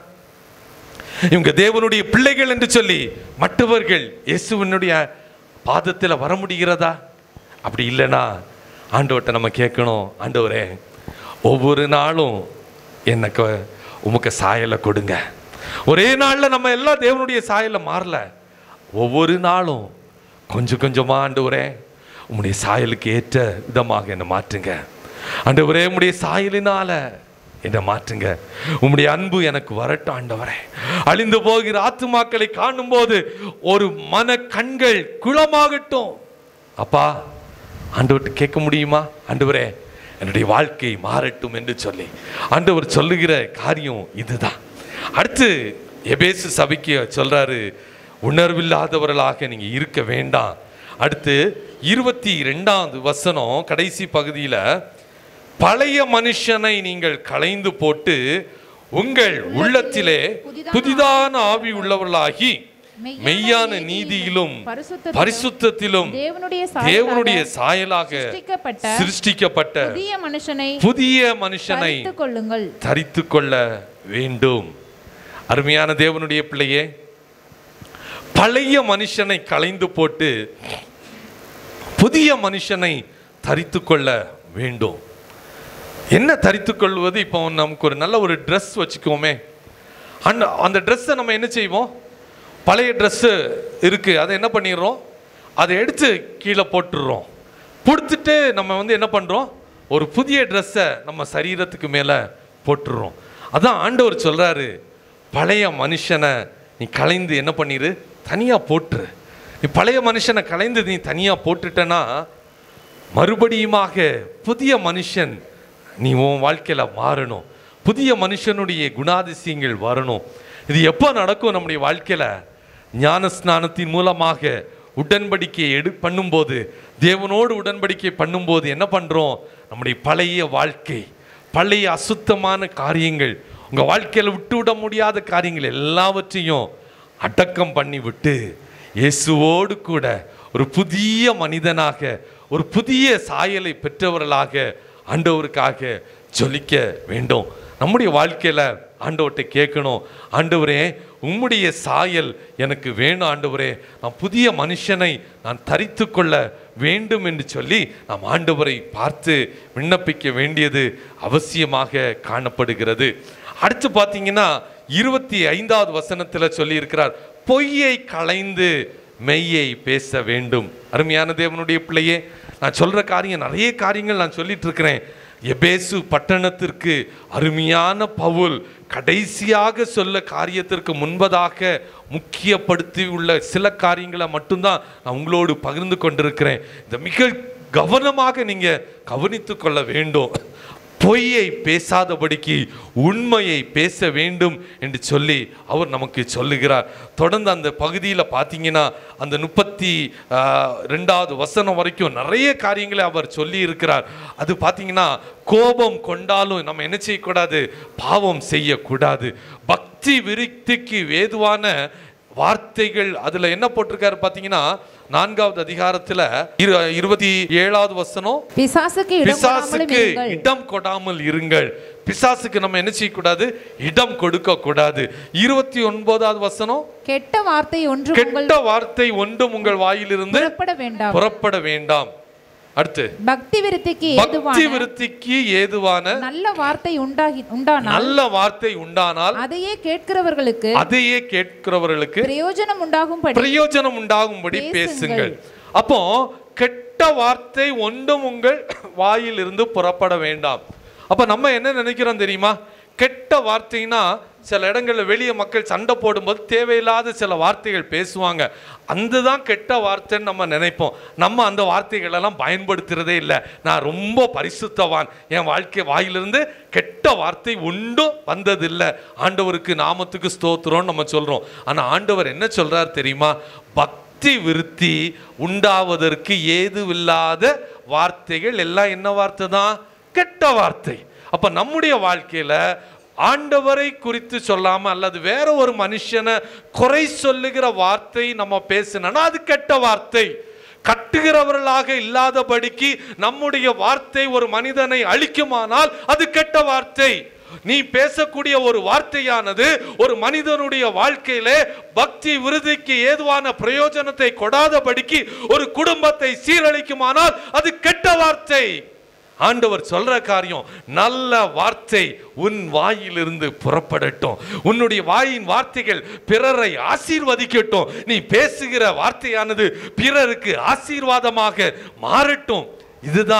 இவங்க தேவனுடைய பிள்ளைகள் என்று சொல்லி மற்றவர்கள் இயேசுவனுடைய பாதத்தில் வர முடிகிறதா அப்படி இல்லைன்னா ஆண்டவர்கிட்ட நம்ம கேட்கணும் ஆண்டவரே ஒவ்வொரு நாளும் எனக்கு உமக்கு சாயலை கொடுங்க ஒரே நாளில் நம்ம எல்லாம் தேவனுடைய சாயலை மாறல ஒவ்வொரு நாளும் கொஞ்சம் கொஞ்சமா ஆண்டவரே உம்முடைய சாயலுக்கு ஏற்ற விதமாக என்னை மாற்றுங்க ஆண்டவரே உம்முடைய சாயலினால என்னை மாற்றுங்க உம்முடைய அன்பு எனக்கு வரட்டும் ஆண்டவரே அழிந்து போகிற ஆத்துமாக்களை காணும்போது ஒரு மன கண்கள் குளமாகட்டும் அப்பா ஆண்டவர்கிட்ட கேட்க முடியுமா ஆண்டவரே என்னுடைய வாழ்க்கை மாறட்டும் என்று சொல்லி ஆண்டவர் சொல்லுகிற காரியம் இதுதான் அடுத்து எபேசு சபைக்கு சொல்றாரு உணர்வில்லாதவர்களாக நீங்க இருக்க வேண்டாம் அடுத்து இருபத்தி ரெண்டாவது வசனம் கடைசி பகுதியில பழைய மனுஷனை நீங்கள் களைந்து போட்டு உங்கள் உள்ளத்திலே புதிதான ஆவி உள்ளவர்களாகி மெய்யான நீதியிலும் பரிசுத்தத்திலும் பரிசுத்தத்திலும் தேவனுடைய தேவனுடைய சாயலாக சாயலாக சிருஷ்டிக்கப்பட்ட சிருஷ்டிக்கப்பட்ட புதிய மனுஷனை புதிய மனுஷனை தரித்துக் கொள்ளுங்கள் தரித்து கொள்ள வேண்டும் அருமையான தேவனுடைய பிள்ளையே பழைய மனுஷனை களைந்து போட்டு புதிய மனுஷனை தரித்து கொள்ள வேண்டும் என்ன தரித்து கொள்வது இப்போ நமக்கு ஒரு நல்ல ஒரு ட்ரெஸ் வச்சுக்கோமே அந்த அந்த ட்ரெஸ்ஸை நம்ம என்ன செய்வோம் பழைய ட்ரெஸ்ஸு இருக்குது அதை என்ன பண்ணிடுறோம் அதை எடுத்து கீழே போட்டுடுறோம் கொடுத்துட்டு நம்ம வந்து என்ன பண்ணுறோம் ஒரு புதிய ட்ரெஸ்ஸை நம்ம சரீரத்துக்கு மேலே போட்டுடுறோம் அதான் ஆண்டவர் சொல்கிறாரு பழைய மனுஷனை நீ கலைந்து என்ன பண்ணிடு தனியாக போட்டுரு நீ பழைய மனுஷனை கலைந்து நீ தனியாக போட்டுட்டனா மறுபடியுமாக புதிய மனுஷன் நீ உன் வாழ்க்கையில் மாறணும் புதிய மனுஷனுடைய குணாதிசயங்கள் வரணும் இது எப்போ நடக்கும் நம்முடைய வாழ்க்கையில் ஞான ஸ்நானத்தின் மூலமாக உடன்படிக்கை எடு பண்ணும்போது தேவனோடு உடன்படிக்கை பண்ணும்போது என்ன பண்ணுறோம் நம்முடைய பழைய வாழ்க்கை பழைய அசுத்தமான காரியங்கள் உங்கள் வாழ்க்கையில் விட்டு விட முடியாத காரியங்கள் எல்லாவற்றையும் அடக்கம் பண்ணி விட்டு இயேசுவோடு கூட ஒரு புதிய மனிதனாக ஒரு புதிய சாயலை பெற்றவர்களாக ஆண்டவருக்காக ஜொலிக்க வேண்டும் நம்முடைய வாழ்க்கையில் ஆண்டவர்கிட்ட கேட்கணும் ஆண்டவரே உம்முடைய சாயல் எனக்கு வேணும் ஆண்டவரே நான் புதிய மனுஷனை நான் தரித்து கொள்ள வேண்டும் என்று சொல்லி நாம் ஆண்டவரை பார்த்து விண்ணப்பிக்க வேண்டியது அவசியமாக காணப்படுகிறது அடுத்து பார்த்தீங்கன்னா இருபத்தி ஐந்தாவது வசனத்தில் சொல்லியிருக்கிறார் பொய்யை களைந்து மெய்யை பேச வேண்டும் அருமையான தேவனுடைய பிள்ளையே நான் சொல்ற காரியம் நிறைய காரியங்கள் நான் சொல்லிட்டு இருக்கிறேன் எபேசு பட்டணத்திற்கு அருமையான பவுல் கடைசியாக சொல்ல காரியத்திற்கு முன்பதாக முக்கியப்படுத்தி உள்ள சில காரியங்களை மட்டும்தான் நான் உங்களோடு பகிர்ந்து கொண்டிருக்கிறேன் இந்த மிக கவனமாக நீங்க கவனித்து கொள்ள வேண்டும் பொய்யை பேசாதபடிக்கு உண்மையை பேச வேண்டும் என்று சொல்லி அவர் நமக்கு சொல்லுகிறார் தொடர்ந்து அந்த பகுதியில் பார்த்தீங்கன்னா அந்த முப்பத்தி ஆஹ், ரெண்டாவது வசனம் வரைக்கும் நிறைய காரியங்களை அவர் சொல்லி இருக்கிறார் அது பார்த்தீங்கன்னா கோபம் கொண்டாலும் நம்ம என்ன செய்யக்கூடாது பாவம் செய்யக்கூடாது பக்தி விருத்திக்கு வேதுவான வார்த்தைகள் அதுல என்ன போட்டிருக்காரு பார்த்தீங்கன்னா நான்காவது அதிகாரத்துல இரு இருபத்தி ஏழாவது வசனம் பிசாசுக்கு இடம் கொடாமலும் பிசாசுக்கு இருங்கள். இடம் கொடாமல் இருங்கள் பிசாசுக்கு நம்ம என்ன செய்யக்கூடாது இடம் கொடுக்க கூடாது இருபத்தி ஒன்பதாவது வசனம் கெட்ட வார்த்தை ஒன்று உங்கள் கெட்ட வார்த்தை ஒன்றும் உங்கள் வாயிலிருந்து புறப்பட வேண்டாம் புறப்பட வேண்டாம் அடுத்து பக்தி விருத்திக்கு பக்தி ஏதுவான விருத்திக்கு ஏதுவான நல்ல வார்த்தை உண்டாகி உண்டானால் நல்ல வார்த்தை உண்டானால் அதையே கேட்கிறவர்களுக்கு அதையே கேட்கிறவர்களுக்கு பிரயோஜனம் உண்டாகும்படி பிரயோஜனம் உண்டாகும்படி பேசுங்கள் அப்போ கெட்ட வார்த்தை ஒன்றும் உங்கள் வாயிலிருந்து புறப்பட வேண்டாம் அப்ப நம்ம என்ன நினைக்கிறோம் தெரியுமா கெட்ட வார்த்தைனா சில இடங்களில் வெளியே மக்கள் சண்டை போடும்போது தேவையில்லாத சில வார்த்தைகள் பேசுவாங்க அந்த தான் கெட்ட வார்த்தைன்னு நம்ம நினைப்போம் நம்ம அந்த வார்த்தைகளெல்லாம் பயன்படுத்துறதே இல்லை நான் ரொம்ப பரிசுத்தவான் என் வாழ்க்கை வாயிலிருந்து கெட்ட வார்த்தை உண்டும் வந்ததில்லை ஆண்டவருக்கு நாமத்துக்கு ஸ்தோத்திரம்னு நம்ம சொல்றோம் ஆனா ஆண்டவர் என்ன சொல்றார் தெரியுமா பக்தி விருத்தி உண்டாவதற்கு ஏதுவில்லாத வார்த்தைகள் எல்லாம் என்ன வார்த்தை தான் கெட்ட வார்த்தை அப்ப நம்முடைய வாழ்க்கையில ஆண்டவரை குறித்து சொல்லாம அல்லது வேற ஒரு மனுஷனை குறை சொல்லுகிற வார்த்தை நம்ம பேசினா அது கெட்ட வார்த்தை கட்டுகிறவர்களாக இல்லாதபடிக்கு நம்முடைய வார்த்தை ஒரு மனிதனை அழிக்குமானால் அது கெட்ட வார்த்தை நீ பேசக்கூடிய ஒரு வார்த்தையானது ஒரு மனிதனுடைய வாழ்க்கையிலே பக்தி விருதிக்கு ஏதுவான பிரயோஜனத்தை கொடாதபடிக்கு ஒரு குடும்பத்தை சீரழிக்குமானால் அது கெட்ட வார்த்தை ஆண்டவர் சொல்ற காரியம் நல்ல வார்த்தை உன் வாயிலிருந்து புறப்படட்டும் உன்னுடைய வாயின் வார்த்தைகள் பிறரை ஆசீர்வதிக்கட்டும் நீ பேசுகிற வார்த்தையானது பிறருக்கு ஆசீர்வாதமாக மாறட்டும் இதுதான்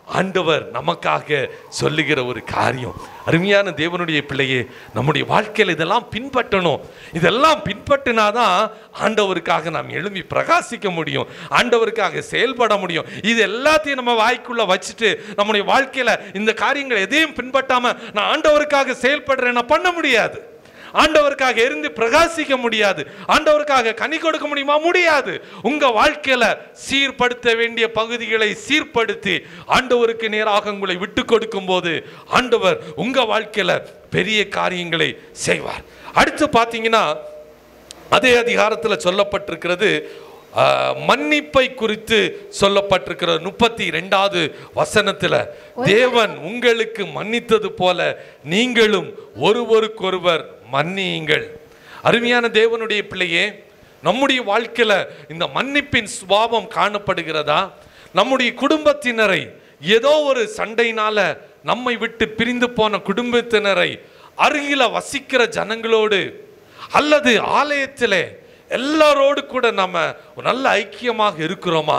ஆண்டவர் நமக்காக சொல்லுகிற ஒரு காரியம் அருமையான தேவனுடைய பிள்ளையே நம்முடைய வாழ்க்கையில் இதெல்லாம் பின்பற்றணும் இதெல்லாம் பின்பற்றினாதான் ஆண்டவருக்காக நாம் எழும்பி பிரகாசிக்க முடியும் ஆண்டவருக்காக செயல்பட முடியும் இது எல்லாத்தையும் நம்ம வாய்க்குள்ள வச்சுட்டு நம்முடைய வாழ்க்கையில இந்த காரியங்கள் எதையும் பின்பற்றாம நான் ஆண்டவருக்காக செயல்படுறேன் பண்ண முடியாது ஆண்டவருக்காக எரிந்து பிரகாசிக்க முடியாது ஆண்டவருக்காக கனி கொடுக்க முடியுமா முடியாது உங்க வாழ்க்கையில சீர்படுத்த வேண்டிய பகுதிகளை சீர்படுத்தி ஆண்டவருக்கு நேராக உங்களை விட்டு கொடுக்கும் போது ஆண்டவர் உங்க வாழ்க்கையில பெரிய காரியங்களை செய்வார் அடுத்து பார்த்தீங்கன்னா அதே அதிகாரத்தில் சொல்லப்பட்டிருக்கிறது ஆஹ், மன்னிப்பை குறித்து சொல்லப்பட்டிருக்கிற முப்பத்தி ரெண்டாவது வசனத்துல தேவன் உங்களுக்கு மன்னித்தது போல நீங்களும் ஒருவருக்கொருவர் மன்னியுங்கள் அருமையான தேவனுடைய பிள்ளையே நம்முடைய வாழ்க்கையில இந்த மன்னிப்பின் சுபாவம் காணப்படுகிறதா நம்முடைய குடும்பத்தினரை ஏதோ ஒரு சண்டையினால நம்மை விட்டு பிரிந்து போன குடும்பத்தினரை அருகில வசிக்கிற ஜனங்களோடு அல்லது ஆலயத்திலே எல்லாரோடு கூட நம்ம ஒரு நல்ல ஐக்கியமாக இருக்கிறோமா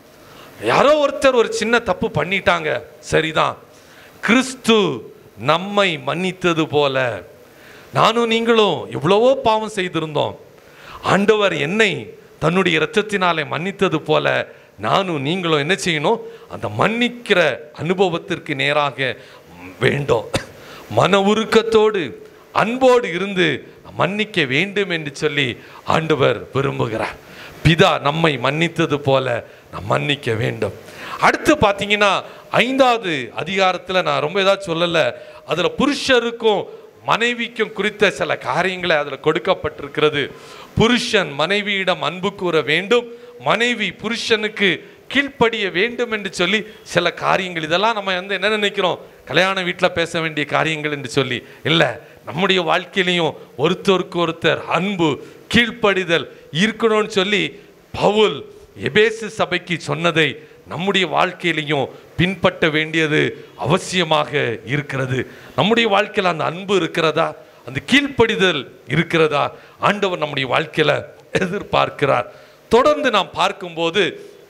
யாரோ ஒருத்தர் ஒரு சின்ன தப்பு பண்ணிட்டாங்க சரிதான் கிறிஸ்து நம்மை மன்னித்தது போல நானும் நீங்களும் எவ்வளவோ பாவம் செய்திருந்தோம் ஆண்டவர் என்னை தன்னுடைய இரத்தத்தினாலே மன்னித்தது போல நானும் நீங்களும் என்ன செய்யணும் அந்த மன்னிக்கிற அனுபவத்திற்கு நேராக வேண்டும் மன உருக்கத்தோடு அன்போடு இருந்து மன்னிக்க வேண்டும் என்று சொல்லி ஆண்டவர் விரும்புகிறார் பிதா நம்மை மன்னித்தது போல நாம் மன்னிக்க வேண்டும் அடுத்து பார்த்தீங்கன்னா ஐந்தாவது அதிகாரத்தில் நான் ரொம்ப ஏதாவது சொல்லலை அதில் புருஷருக்கும் மனைவிக்கும் குறித்த சில காரியங்களை அதில் கொடுக்கப்பட்டிருக்கிறது புருஷன் மனைவியிடம் அன்பு கூற வேண்டும் மனைவி புருஷனுக்கு கீழ்ப்படிய வேண்டும் என்று சொல்லி சில காரியங்கள் இதெல்லாம் நம்ம வந்து என்ன நினைக்கிறோம் கல்யாண வீட்டில் பேச வேண்டிய காரியங்கள் என்று சொல்லி இல்லை நம்முடைய வாழ்க்கையிலையும் ஒருத்தருக்கு ஒருத்தர் அன்பு கீழ்ப்படிதல் இருக்கணும்னு சொல்லி பவுல் எபேசு சபைக்கு சொன்னதை நம்முடைய வாழ்க்கையிலையும் பின்பற்ற வேண்டியது அவசியமாக இருக்கிறது நம்முடைய வாழ்க்கையில் அந்த அன்பு இருக்கிறதா அந்த கீழ்ப்படிதல் இருக்கிறதா ஆண்டவர் நம்முடைய வாழ்க்கையில எதிர்பார்க்கிறார் தொடர்ந்து நாம் பார்க்கும்போது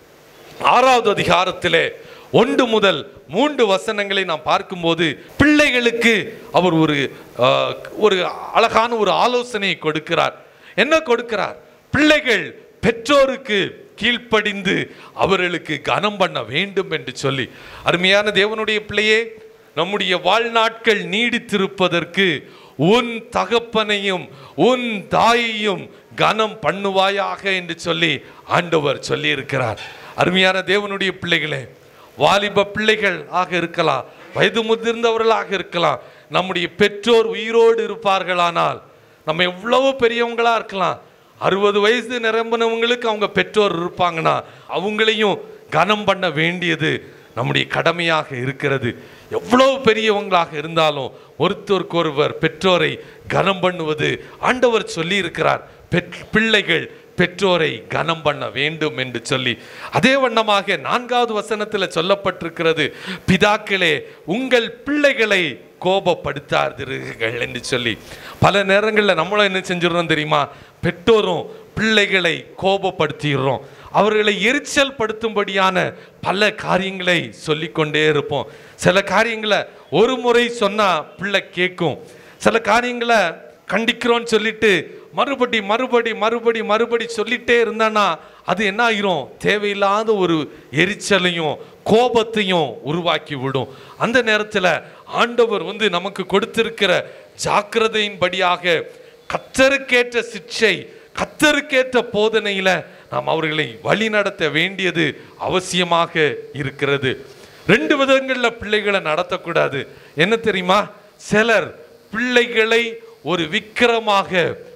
ஆறாவது அதிகாரத்திலே ஒன்று முதல் மூன்று வசனங்களை நாம் பார்க்கும்போது பிள்ளைகளுக்கு அவர் ஒரு ஆஹ், ஒரு அழகான ஒரு ஆலோசனையை கொடுக்கிறார் என்ன கொடுக்கிறார் பிள்ளைகள் பெற்றோருக்கு கீழ்ப்படிந்து அவர்களுக்கு கனம் பண்ண வேண்டும் என்று சொல்லி அருமையான தேவனுடைய பிள்ளையே நம்முடைய வாழ்நாட்கள் நீடித்திருப்பதற்கு உன் தகப்பனையும் உன் தாயையும் கனம் பண்ணுவாயாக என்று சொல்லி ஆண்டவர் சொல்லி இருக்கிறார் அருமையான தேவனுடைய பிள்ளைகளே வாலிப பிள்ளைகள் ஆக இருக்கலாம் வயது முதிர்ந்தவர்களாக இருக்கலாம் நம்முடைய பெற்றோர் உயிரோடு இருப்பார்களானால் நம்ம எவ்வளவு பெரியவங்களா இருக்கலாம் அறுபது வயசு நிரம்பினவங்களுக்கு அவங்க பெற்றோர் இருப்பாங்கன்னா அவங்களையும் கனம் பண்ண வேண்டியது நம்முடைய கடமையாக இருக்கிறது எவ்வளவு பெரியவங்களாக இருந்தாலும் ஒருத்தருக்கு ஒருவர் பெற்றோரை கனம் பண்ணுவது ஆண்டவர் சொல்லி இருக்கிறார் பெற்- பிள்ளைகள் பெற்றோரை கனம் பண்ண வேண்டும் என்று சொல்லி அதே வண்ணமாக நான்காவது வசனத்தில் சொல்லப்பட்டிருக்கிறது பிதாக்களே உங்கள் பிள்ளைகளை கோபப்படுத்தாதீர்கள் என்று சொல்லி பல நேரங்களில் நம்மளும் என்ன செஞ்சிடறோம் தெரியுமா பெற்றோரும் பிள்ளைகளை கோபப்படுத்திடுறோம் அவர்களை எரிச்சல் படுத்தும்படியான பல காரியங்களை சொல்லிக்கொண்டே இருப்போம் சில காரியங்களை ஒரு முறை சொன்னா பிள்ளை கேட்கும் சில காரியங்களை கண்டிக்கிறோன்னு சொல்லிட்டு மறுபடி மறுபடி மறுபடி மறுபடி சொல்லிட்டே இருந்தானா அது என்ன ஆகிரும் தேவையில்லாத ஒரு எரிச்சலையும் கோபத்தையும் உருவாக்கி விடும் அந்த நேரத்தில் ஆண்டவர் வந்து நமக்கு கொடுத்திருக்கிற ஜாக்கிரதையின்படியாக கத்தருக்கேற்ற சிக்ஷை கத்தருக்கேற்ற போதனையில நாம் அவர்களை வழி நடத்த வேண்டியது அவசியமாக இருக்கிறது ரெண்டு விதங்கள்ல பிள்ளைகளை நடத்தக்கூடாது என்ன தெரியுமா சிலர் பிள்ளைகளை ஒரு விக்கிரமாக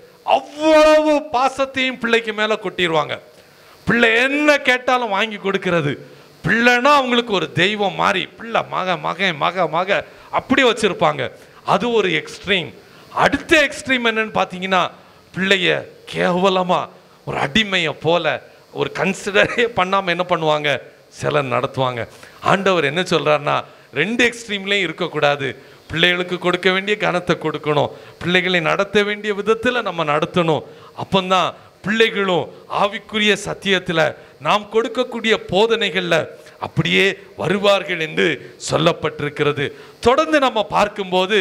அவ்வளவு பாசத்தையும் பிள்ளைக்கு மேல கொட்டிடுவாங்க பிள்ளை என்ன கேட்டாலும் வாங்கி கொடுக்கிறது பிள்ளைனா அவங்களுக்கு ஒரு தெய்வம் மாதிரி பிள்ளை மக மகன் மக மக அப்படி வச்சிருப்பாங்க அது ஒரு எக்ஸ்ட்ரீம் அடுத்த எக்ஸ்ட்ரீம் என்னன்னு பார்த்தீங்கன்னா பிள்ளைய கேவலமா ஒரு அடிமையை போல ஒரு கன்சிடரே பண்ணாம என்ன பண்ணுவாங்க சிலர் நடத்துவாங்க ஆண்டவர் என்ன சொல்றாருன்னா ரெண்டு எக்ஸ்ட்ரீம்லேயும் இருக்கக்கூடாது பிள்ளைகளுக்கு கொடுக்க வேண்டிய கனத்தை கொடுக்கணும் பிள்ளைகளை நடத்த வேண்டிய விதத்தில் நம்ம நடத்தணும் அப்பந்தான் பிள்ளைகளும் ஆவிக்குரிய சத்தியத்தில் நாம் கொடுக்கக்கூடிய போதனைகளில் அப்படியே வருவார்கள் என்று சொல்லப்பட்டிருக்கிறது தொடர்ந்து நம்ம பார்க்கும்போது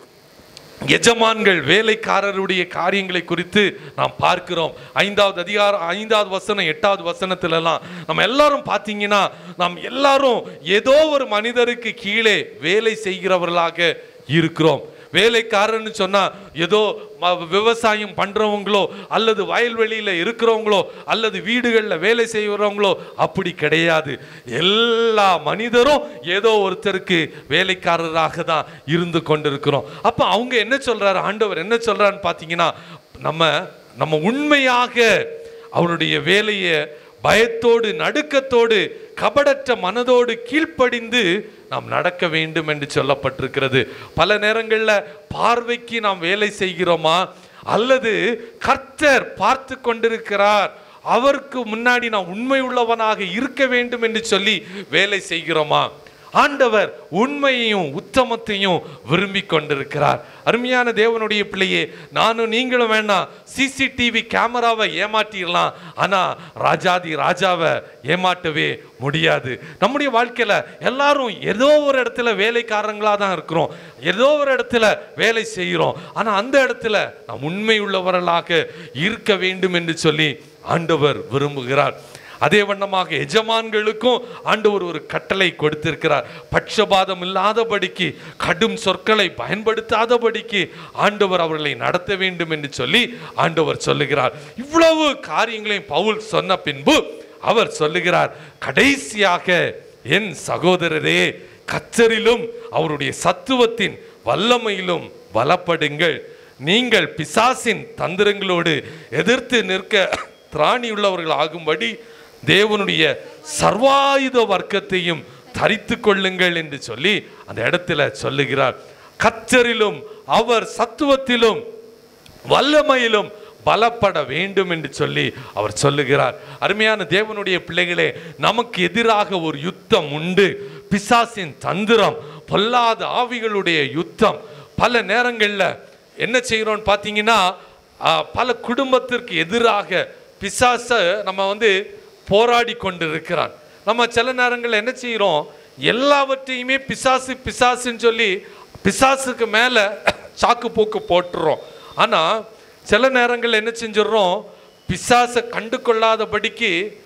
எஜமான்கள் வேலைக்காரருடைய காரியங்களை குறித்து நாம் பார்க்கிறோம் ஐந்தாவது அதிகாரம் ஐந்தாவது வசனம் எட்டாவது வசனத்திலலாம் நம்ம எல்லாரும் பார்த்தீங்கன்னா நாம் எல்லாரும் ஏதோ ஒரு மனிதருக்கு கீழே வேலை செய்கிறவர்களாக இருக்கிறோம் வேலைக்காரன்னு சொன்னா ஏதோ ம- விவசாயம் பண்றவங்களோ அல்லது வயல்வெளியில இருக்கிறவங்களோ அல்லது வீடுகளில் வேலை செய்கிறவங்களோ அப்படி கிடையாது எல்லா மனிதரும் ஏதோ ஒருத்தருக்கு வேலைக்காரராக தான் இருந்து கொண்டிருக்கிறோம் அப்ப அவங்க என்ன சொல்றாரு ஆண்டவர் என்ன சொல்றாருன்னு பார்த்தீங்கன்னா நம்ம நம்ம உண்மையாக அவருடைய வேலையை பயத்தோடு நடுக்கத்தோடு கபடற்ற மனதோடு கீழ்ப்படிந்து நாம் நடக்க வேண்டும் என்று சொல்லப்பட்டிருக்கிறது பல நேரங்களில் பார்வைக்கு நாம் வேலை செய்கிறோமா அல்லது கர்த்தர் பார்த்து கொண்டிருக்கிறார் அவருக்கு முன்னாடி நான் உண்மை உள்ளவனாக இருக்க வேண்டும் என்று சொல்லி வேலை செய்கிறோமா ஆண்டவர் உண்மையையும் உத்தமத்தையும் விரும்பி கொண்டிருக்கிறார் அருமையான தேவனுடைய பிள்ளையே நானும் நீங்களும் வேணாம் சிசிடிவி கேமராவை ஏமாற்றிடலாம் ஆனா ராஜாதி ராஜாவை ஏமாற்றவே முடியாது நம்முடைய வாழ்க்கையில எல்லாரும் ஏதோ ஒரு இடத்துல வேலைக்காரங்களா தான் இருக்கிறோம் ஏதோ ஒரு இடத்துல வேலை செய்கிறோம் ஆனா அந்த இடத்துல நாம் உண்மை உள்ளவர்களாக இருக்க வேண்டும் என்று சொல்லி ஆண்டவர் விரும்புகிறார் அதே வண்ணமாக எஜமான்களுக்கும் ஆண்டவர் ஒரு கட்டளை கொடுத்திருக்கிறார் பட்சபாதம் இல்லாதபடிக்கு கடும் சொற்களை பயன்படுத்தாதபடிக்கு ஆண்டவர் அவர்களை நடத்த வேண்டும் என்று சொல்லி ஆண்டவர் சொல்லுகிறார் இவ்வளவு காரியங்களையும் பவுல் சொன்ன பின்பு அவர் சொல்லுகிறார் கடைசியாக என் சகோதரரே கச்சரிலும் அவருடைய சத்துவத்தின் வல்லமையிலும் பலப்படுங்கள் நீங்கள் பிசாசின் தந்திரங்களோடு எதிர்த்து நிற்க திராணியுள்ளவர்கள் ஆகும்படி தேவனுடைய சர்வாயுத வர்க்கத்தையும் தரித்து கொள்ளுங்கள் என்று சொல்லி அந்த இடத்துல சொல்லுகிறார் கத்தரிலும் அவர் சத்துவத்திலும் வல்லமையிலும் பலப்பட வேண்டும் என்று சொல்லி அவர் சொல்லுகிறார் அருமையான தேவனுடைய பிள்ளைகளே நமக்கு எதிராக ஒரு யுத்தம் உண்டு பிசாசின் தந்திரம் பொல்லாத ஆவிகளுடைய யுத்தம் பல நேரங்களில் என்ன செய்கிறோம்னு பார்த்தீங்கன்னா ஆ, பல குடும்பத்திற்கு எதிராக பிசாச நம்ம வந்து போராடி கொண்டிருக்கிறான் நம்ம சில நேரங்களில் என்ன செய்கிறோம் எல்லாவற்றையுமே பிசாசு பிசாசுன்னு சொல்லி பிசாசுக்கு மேலே சாக்கு போக்கு போட்டுறோம் ஆனால் சில நேரங்கள் என்ன செஞ்சிடுறோம் பிசாசை கண்டு கொள்ளாதபடிக்கு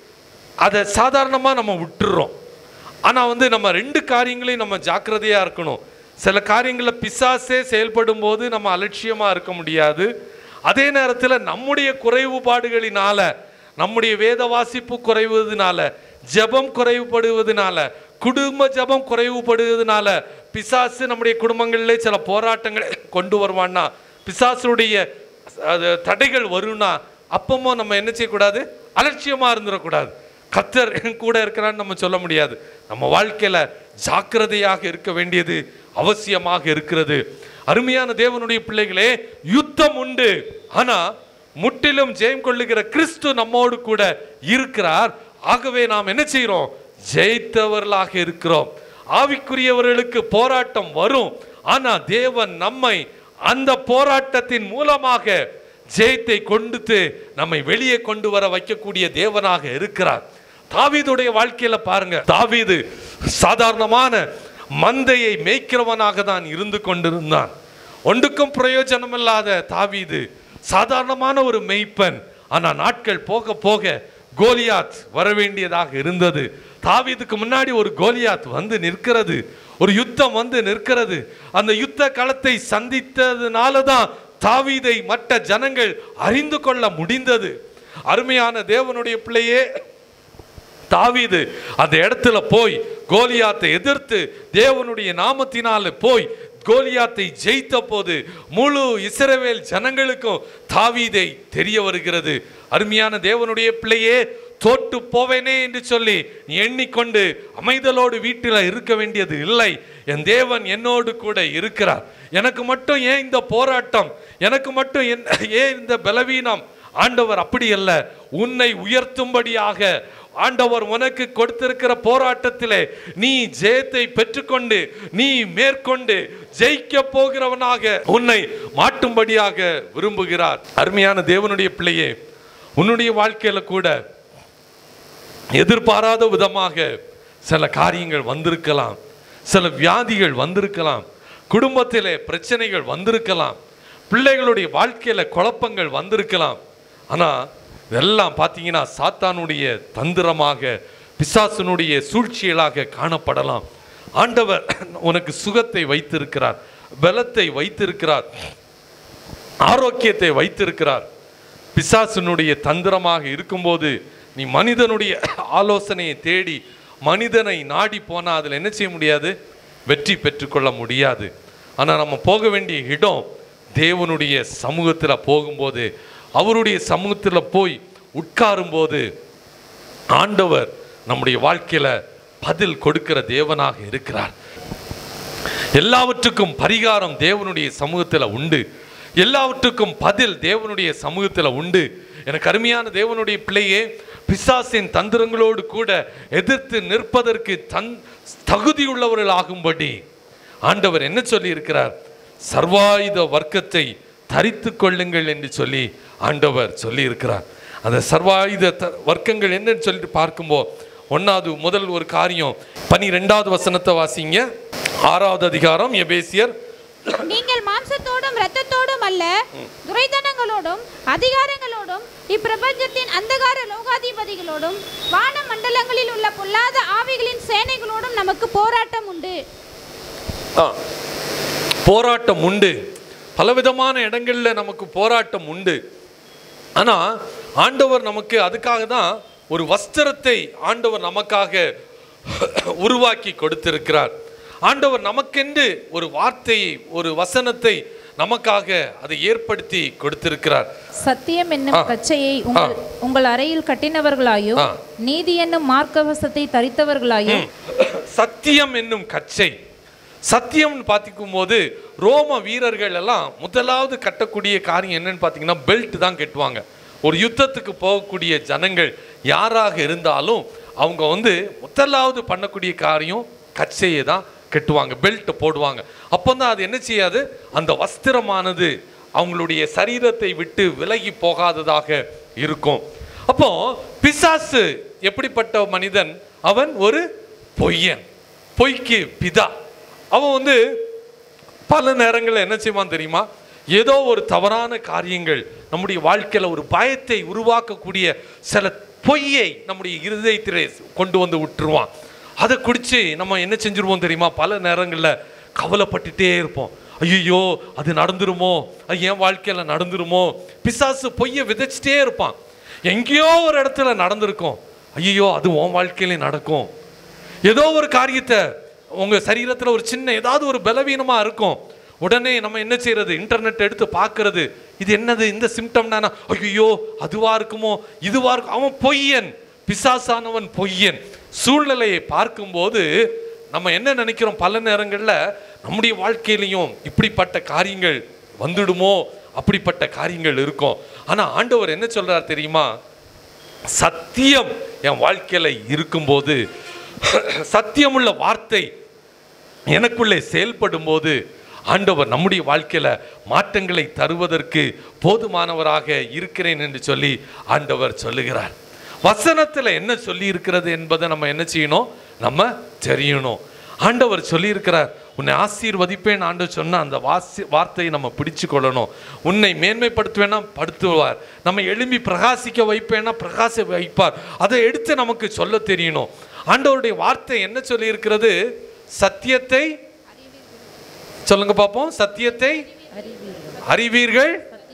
அதை சாதாரணமாக நம்ம விட்டுறோம் ஆனால் வந்து நம்ம ரெண்டு காரியங்களையும் நம்ம ஜாக்கிரதையாக இருக்கணும் சில காரியங்களில் பிசாசே செயல்படும் போது நம்ம அலட்சியமாக இருக்க முடியாது அதே நேரத்தில் நம்முடைய குறைவுபாடுகளினால நம்முடைய வேத வாசிப்பு குறைவதனால ஜெபம் குறைவுபடுவதனால குடும்ப ஜெபம் குறைவுபடுவதனால பிசாசு நம்முடைய குடும்பங்களிலே சில போராட்டங்களை கொண்டு வருவான்னா பிசாசுடைய அது தடைகள் வரும்னா அப்பமும் நம்ம என்ன செய்யக்கூடாது அலட்சியமாக இருந்துடக்கூடாது கத்தர் கூட இருக்கிறான்னு நம்ம சொல்ல முடியாது நம்ம வாழ்க்கையில ஜாக்கிரதையாக இருக்க வேண்டியது அவசியமாக இருக்கிறது அருமையான தேவனுடைய பிள்ளைகளே யுத்தம் உண்டு ஆனா முற்றிலும் ஜெயம் கொள்ளுகிற கிறிஸ்து நம்மோடு கூட இருக்கிறார் ஆகவே நாம் என்ன செய்கிறோம் ஜெயித்தவர்களாக இருக்கிறோம் ஆவிக்குரியவர்களுக்கு போராட்டம் வரும் ஆனா தேவன் நம்மை அந்த போராட்டத்தின் மூலமாக ஜெயத்தை கொண்டுத்து நம்மை வெளியே கொண்டு வர வைக்கக்கூடிய தேவனாக இருக்கிறார் தாவீதுடைய வாழ்க்கையில பாருங்க தாவீது சாதாரணமான மந்தையை மேய்க்கிறவனாக தான் இருந்து கொண்டிருந்தான் ஒன்றுக்கும் பிரயோஜனம் இல்லாத தாவீது சாதாரணமான ஒரு மெய்ப்பன் ஆனா நாட்கள் போக போக கோலியாத் வர வேண்டியதாக இருந்தது தாவீதுக்கு முன்னாடி ஒரு கோலியாத் வந்து நிற்கிறது ஒரு யுத்தம் வந்து நிற்கிறது அந்த யுத்த களத்தை சந்தித்ததுனால தான் தாவீதை மற்ற ஜனங்கள் அறிந்து கொள்ள முடிந்தது அருமையான தேவனுடைய பிள்ளையே தாவீது அந்த இடத்துல போய் கோலியாத்தை எதிர்த்து தேவனுடைய நாமத்தினால போய் கோலியாத்தை ஜெயித்த போது முழு இஸ்ரவேல் ஜனங்களுக்கும் தாவீதை தெரிய வருகிறது அருமையான தேவனுடைய பிள்ளையே தோட்டு போவேனே என்று சொல்லி நீ எண்ணிக்கொண்டு அமைதலோடு வீட்டில் இருக்க வேண்டியது இல்லை என் தேவன் என்னோடு கூட இருக்கிறார் எனக்கு மட்டும் ஏன் இந்த போராட்டம் எனக்கு மட்டும் என்- ஏன் இந்த பலவீனம் ஆண்டவர் அப்படி அல்ல உன்னை உயர்த்தும்படியாக ஆண்டவர் உனக்கு கொடுத்திருக்கிற போராட்டத்திலே நீ ஜெயத்தை பெற்றுக்கொண்டு நீ மேற்கொண்டு ஜெயிக்க போகிறவனாக உன்னை மாட்டும்படியாக விரும்புகிறார் அருமையான தேவனுடைய பிள்ளையே உன்னுடைய வாழ்க்கையில கூட எதிர்பாராத விதமாக சில காரியங்கள் வந்திருக்கலாம் சில வியாதிகள் வந்திருக்கலாம் குடும்பத்திலே பிரச்சனைகள் வந்திருக்கலாம் பிள்ளைகளுடைய வாழ்க்கையில குழப்பங்கள் வந்திருக்கலாம் ஆனா இதெல்லாம் பார்த்தீங்கன்னா சாத்தானுடைய தந்திரமாக பிசாசனுடைய சூழ்ச்சிகளாக காணப்படலாம் ஆண்டவர் உனக்கு சுகத்தை வைத்திருக்கிறார் பலத்தை வைத்திருக்கிறார் ஆரோக்கியத்தை வைத்திருக்கிறார் பிசாசனுடைய தந்திரமாக இருக்கும்போது நீ மனிதனுடைய ஆலோசனையை தேடி மனிதனை நாடி போனால் அதில் என்ன செய்ய முடியாது வெற்றி பெற்றுக்கொள்ள முடியாது ஆனால் நம்ம போக வேண்டிய இடம் தேவனுடைய சமூகத்தில் போகும்போது அவருடைய சமூகத்தில் போய் உட்காரும்போது ஆண்டவர் நம்முடைய வாழ்க்கையில பதில் கொடுக்கிற தேவனாக இருக்கிறார் எல்லாவற்றுக்கும் பரிகாரம் தேவனுடைய சமூகத்தில் உண்டு எல்லாவற்றுக்கும் பதில் தேவனுடைய சமூகத்தில் உண்டு எனக்கு அருமையான தேவனுடைய பிள்ளையே பிசாசின் தந்திரங்களோடு கூட எதிர்த்து நிற்பதற்கு தன் தகுதியுள்ளவர்களாகும்படி ஆண்டவர் என்ன சொல்லி இருக்கிறார் சர்வாயுத வர்க்கத்தை தரித்து கொள்ளுங்கள் என்று சொல்லி ஆண்டவர் சொல்லி இருக்கிறார் அந்த சர்வாயுத த- வர்க்கங்கள் என்னன்னு சொல்லிட்டு பார்க்கும்போது ஒன்னாவது முதல் ஒரு காரியம் பனிரெண்டாவது வசனத்தை வாசிங்க ஆறாவது அதிகாரம் எபேசியர் நீங்கள் மாம்சத்தோடும் இரத்தத்தோடும் அல்ல துரைதனங்களோடும் அதிகாரங்களோடும் இப்பிரபஞ்சத்தின் அந்தகார லோகாதிபதிகளோடும் வான மண்டலங்களில் உள்ள பொல்லாத ஆவிகளின் சேனைகளோடும் நமக்கு போராட்டம் உண்டு ஆ, போராட்டம் உண்டு பலவிதமான இடங்கள்ல நமக்கு போராட்டம் உண்டு ஆனா ஆண்டவர் நமக்கு அதுக்காக தான் ஒரு வஸ்திரத்தை ஆண்டவர் நமக்காக உருவாக்கி கொடுத்திருக்கிறார் ஆண்டவர் நமக்கென்று ஒரு வார்த்தையை ஒரு வசனத்தை நமக்காக அதை ஏற்படுத்தி கொடுத்திருக்கிறார் சத்தியம் என்னும் ஆ. கச்சையை உங்கள் உங்கள் அறையில் கட்டினவர்களாயும் ஆ. நீதி என்னும் மார்க்கவசத்தை தரித்தவர்களாயும் சத்தியம் என்னும் கச்சை சத்தியம்னு பார்த்திக்கும் போது ரோம வீரர்கள் எல்லாம் முதலாவது கட்டக்கூடிய காரியம் என்னன்னு பார்த்தீங்கன்னா பெல்ட் தான் கட்டுவாங்க ஒரு யுத்தத்துக்கு போகக்கூடிய ஜனங்கள் யாராக இருந்தாலும் அவங்க வந்து முதலாவது பண்ணக்கூடிய காரியம் கச்சையை தான் கட்டுவாங்க பெல்ட் போடுவாங்க அப்போ தான் அது என்ன செய்யாது அந்த வஸ்திரமானது அவங்களுடைய சரீரத்தை விட்டு விலகி போகாததாக இருக்கும் அப்போ பிசாசு எப்படிப்பட்ட மனிதன் அவன் ஒரு பொய்யன் பொய்க்கு பிதா அவன் வந்து பல நேரங்களில் என்ன செய்வான் தெரியுமா ஏதோ ஒரு தவறான காரியங்கள் நம்முடைய வாழ்க்கையில் ஒரு பயத்தை உருவாக்கக்கூடிய சில பொய்யை நம்முடைய இருதயத்திலே கொண்டு வந்து விட்டுருவான் அதை குடிச்சு நம்ம என்ன செஞ்சிருவோம் தெரியுமா பல நேரங்களில் கவலைப்பட்டுட்டே இருப்போம் ஐயோ அது நடந்துருமோ அது என் வாழ்க்கையில் நடந்துருமோ பிசாசு பொய்யை விதைச்சிட்டே இருப்பான் எங்கேயோ ஒரு இடத்துல நடந்திருக்கும் ஐயோ அது உன் வாழ்க்கையிலே நடக்கும் ஏதோ ஒரு காரியத்தை உங்க சரீரத்துல ஒரு சின்ன ஏதாவது ஒரு பலவீனமா இருக்கும் உடனே நம்ம என்ன செய்யறது இன்டர்நெட் எடுத்து பார்க்கிறது இது என்னது இந்த சிம்டம்னா ஐயோ அதுவா இருக்குமோ இதுவா இருக்கும் அவன் பொய்யன் பிசாசானவன் பொய்யன் சூழ்நிலையை பார்க்கும்போது நம்ம என்ன நினைக்கிறோம் பல நேரங்கள்ல நம்முடைய வாழ்க்கையிலையும் இப்படிப்பட்ட காரியங்கள் வந்துடுமோ அப்படிப்பட்ட காரியங்கள் இருக்கும் ஆனா ஆண்டவர் என்ன சொல்றார் தெரியுமா சத்தியம் என் வாழ்க்கையில இருக்கும்போது சத்தியமுள்ள வார்த்தை எனக்குள்ளே செயல்படும் போது ஆண்டவர் நம்முடைய வாழ்க்கையில மாற்றங்களை தருவதற்கு போதுமானவராக இருக்கிறேன் என்று சொல்லி ஆண்டவர் சொல்லுகிறார் வசனத்துல என்ன சொல்லி இருக்கிறது என்பதை நம்ம என்ன செய்யணும் நம்ம தெரியணும் ஆண்டவர் சொல்லியிருக்கிறார் உன்னை ஆசீர்வதிப்பேன் ஆண்டவர் சொன்ன அந்த வாசி வார்த்தையை நம்ம பிடிச்சு கொள்ளணும் உன்னை மேன்மைப்படுத்துவேனா படுத்துவார் நம்ம எழும்பி பிரகாசிக்க வைப்பேனா பிரகாச வைப்பார் அதை எடுத்து நமக்கு சொல்ல தெரியணும் ஆண்டவருடைய வார்த்தை என்ன சொல்லி இருக்கிறது சத்தியத்தை சொல்லுங்க பார்ப்போம் சத்தியத்தை அறிவீர்கள்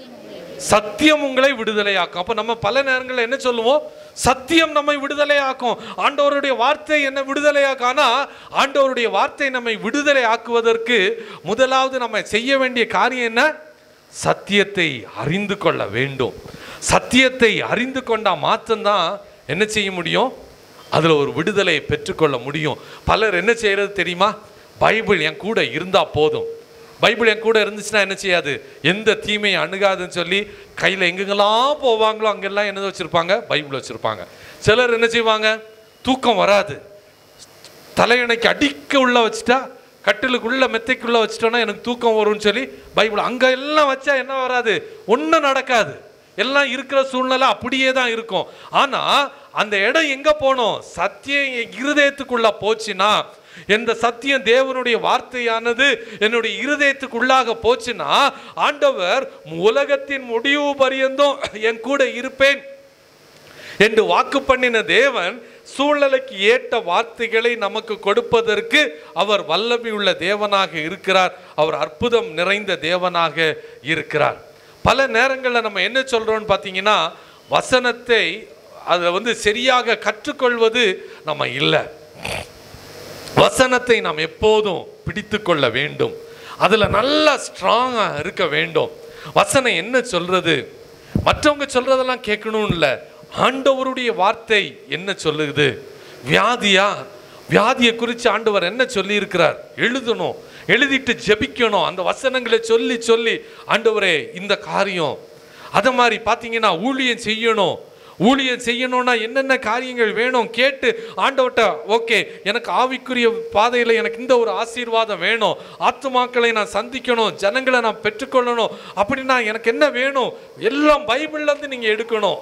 சத்தியம் உங்களை விடுதலையாக்கும் அப்ப நம்ம பல நேரங்களில் என்ன சொல்லுவோம் சத்தியம் நம்மை விடுதலையாக்கும் ஆண்டவருடைய வார்த்தை என்ன விடுதலையாக்கும் ஆனா ஆண்டவருடைய வார்த்தை நம்மை விடுதலை ஆக்குவதற்கு முதலாவது நம்ம செய்ய வேண்டிய காரியம் என்ன சத்தியத்தை அறிந்து கொள்ள வேண்டும் சத்தியத்தை அறிந்து கொண்டா மாற்றம்தான் என்ன செய்ய முடியும் அதுல ஒரு விடுதலையை பெற்றுக்கொள்ள முடியும் பலர் என்ன செய்யறது தெரியுமா பைபிள் என் கூட இருந்தா போதும் பைபிள் என் கூட இருந்துச்சுன்னா என்ன செய்யாது எந்த தீமையை அணுகாதுன்னு சொல்லி கையில் எங்கெங்கெல்லாம் போவாங்களோ அங்கெல்லாம் என்ன வச்சுருப்பாங்க பைபிள் வச்சுருப்பாங்க சிலர் என்ன செய்வாங்க தூக்கம் வராது தலையணைக்கு அடிக்க உள்ள வச்சுட்டா கட்டிலுக்குள்ள மெத்தைக்குள்ள வச்சுட்டோன்னா எனக்கு தூக்கம் வரும்னு சொல்லி பைபிள் அங்க எல்லாம் வச்சா என்ன வராது ஒன்றும் நடக்காது எல்லாம் இருக்கிற சூழ்நிலை அப்படியே தான் இருக்கும் ஆனா அந்த இடம் எங்க போகணும் சத்தியம் என் இருதயத்துக்குள்ள போச்சுன்னா எந்த சத்தியம் தேவனுடைய வார்த்தையானது என்னுடைய இருதயத்துக்குள்ளாக போச்சுன்னா ஆண்டவர் உலகத்தின் முடிவு பரியந்தம் என் கூட இருப்பேன் என்று வாக்கு பண்ணின தேவன் சூழ்நிலைக்கு ஏற்ற வார்த்தைகளை நமக்கு கொடுப்பதற்கு அவர் வல்லமையுள்ள தேவனாக இருக்கிறார் அவர் அற்புதம் நிறைந்த தேவனாக இருக்கிறார் பல நேரங்களில் நம்ம என்ன சொல்றோம்னு பார்த்தீங்கன்னா வசனத்தை அதை வந்து சரியாக கற்றுக்கொள்வது நம்ம இல்லை வசனத்தை நாம் எப்போதும் பிடித்து கொள்ள வேண்டும் அதுல நல்லா ஸ்ட்ராங்கா இருக்க வேண்டும் வசனம் என்ன சொல்றது மற்றவங்க சொல்றதெல்லாம் கேட்கணும் இல்ல ஆண்டவருடைய வார்த்தை என்ன சொல்லுது வியாதியா வியாதியை குறித்து ஆண்டவர் என்ன சொல்லி இருக்கிறார் எழுதணும் எழுதிட்டு ஜெபிக்கணும் அந்த வசனங்களை சொல்லி சொல்லி ஆண்டவரே இந்த காரியம் அதை மாதிரி பார்த்தீங்கன்னா ஊழியம் செய்யணும் ஊழியம் செய்யணும்னா என்னென்ன காரியங்கள் வேணும் கேட்டு ஆண்டவர்கிட்ட ஓகே எனக்கு ஆவிக்குரிய பாதையில் எனக்கு இந்த ஒரு ஆசீர்வாதம் வேணும் ஆத்துமாக்களை நான் சந்திக்கணும் ஜனங்களை நான் பெற்றுக்கொள்ளணும் அப்படின்னா எனக்கு என்ன வேணும் எல்லாம் பைபிள்ல இருந்து நீங்க எடுக்கணும்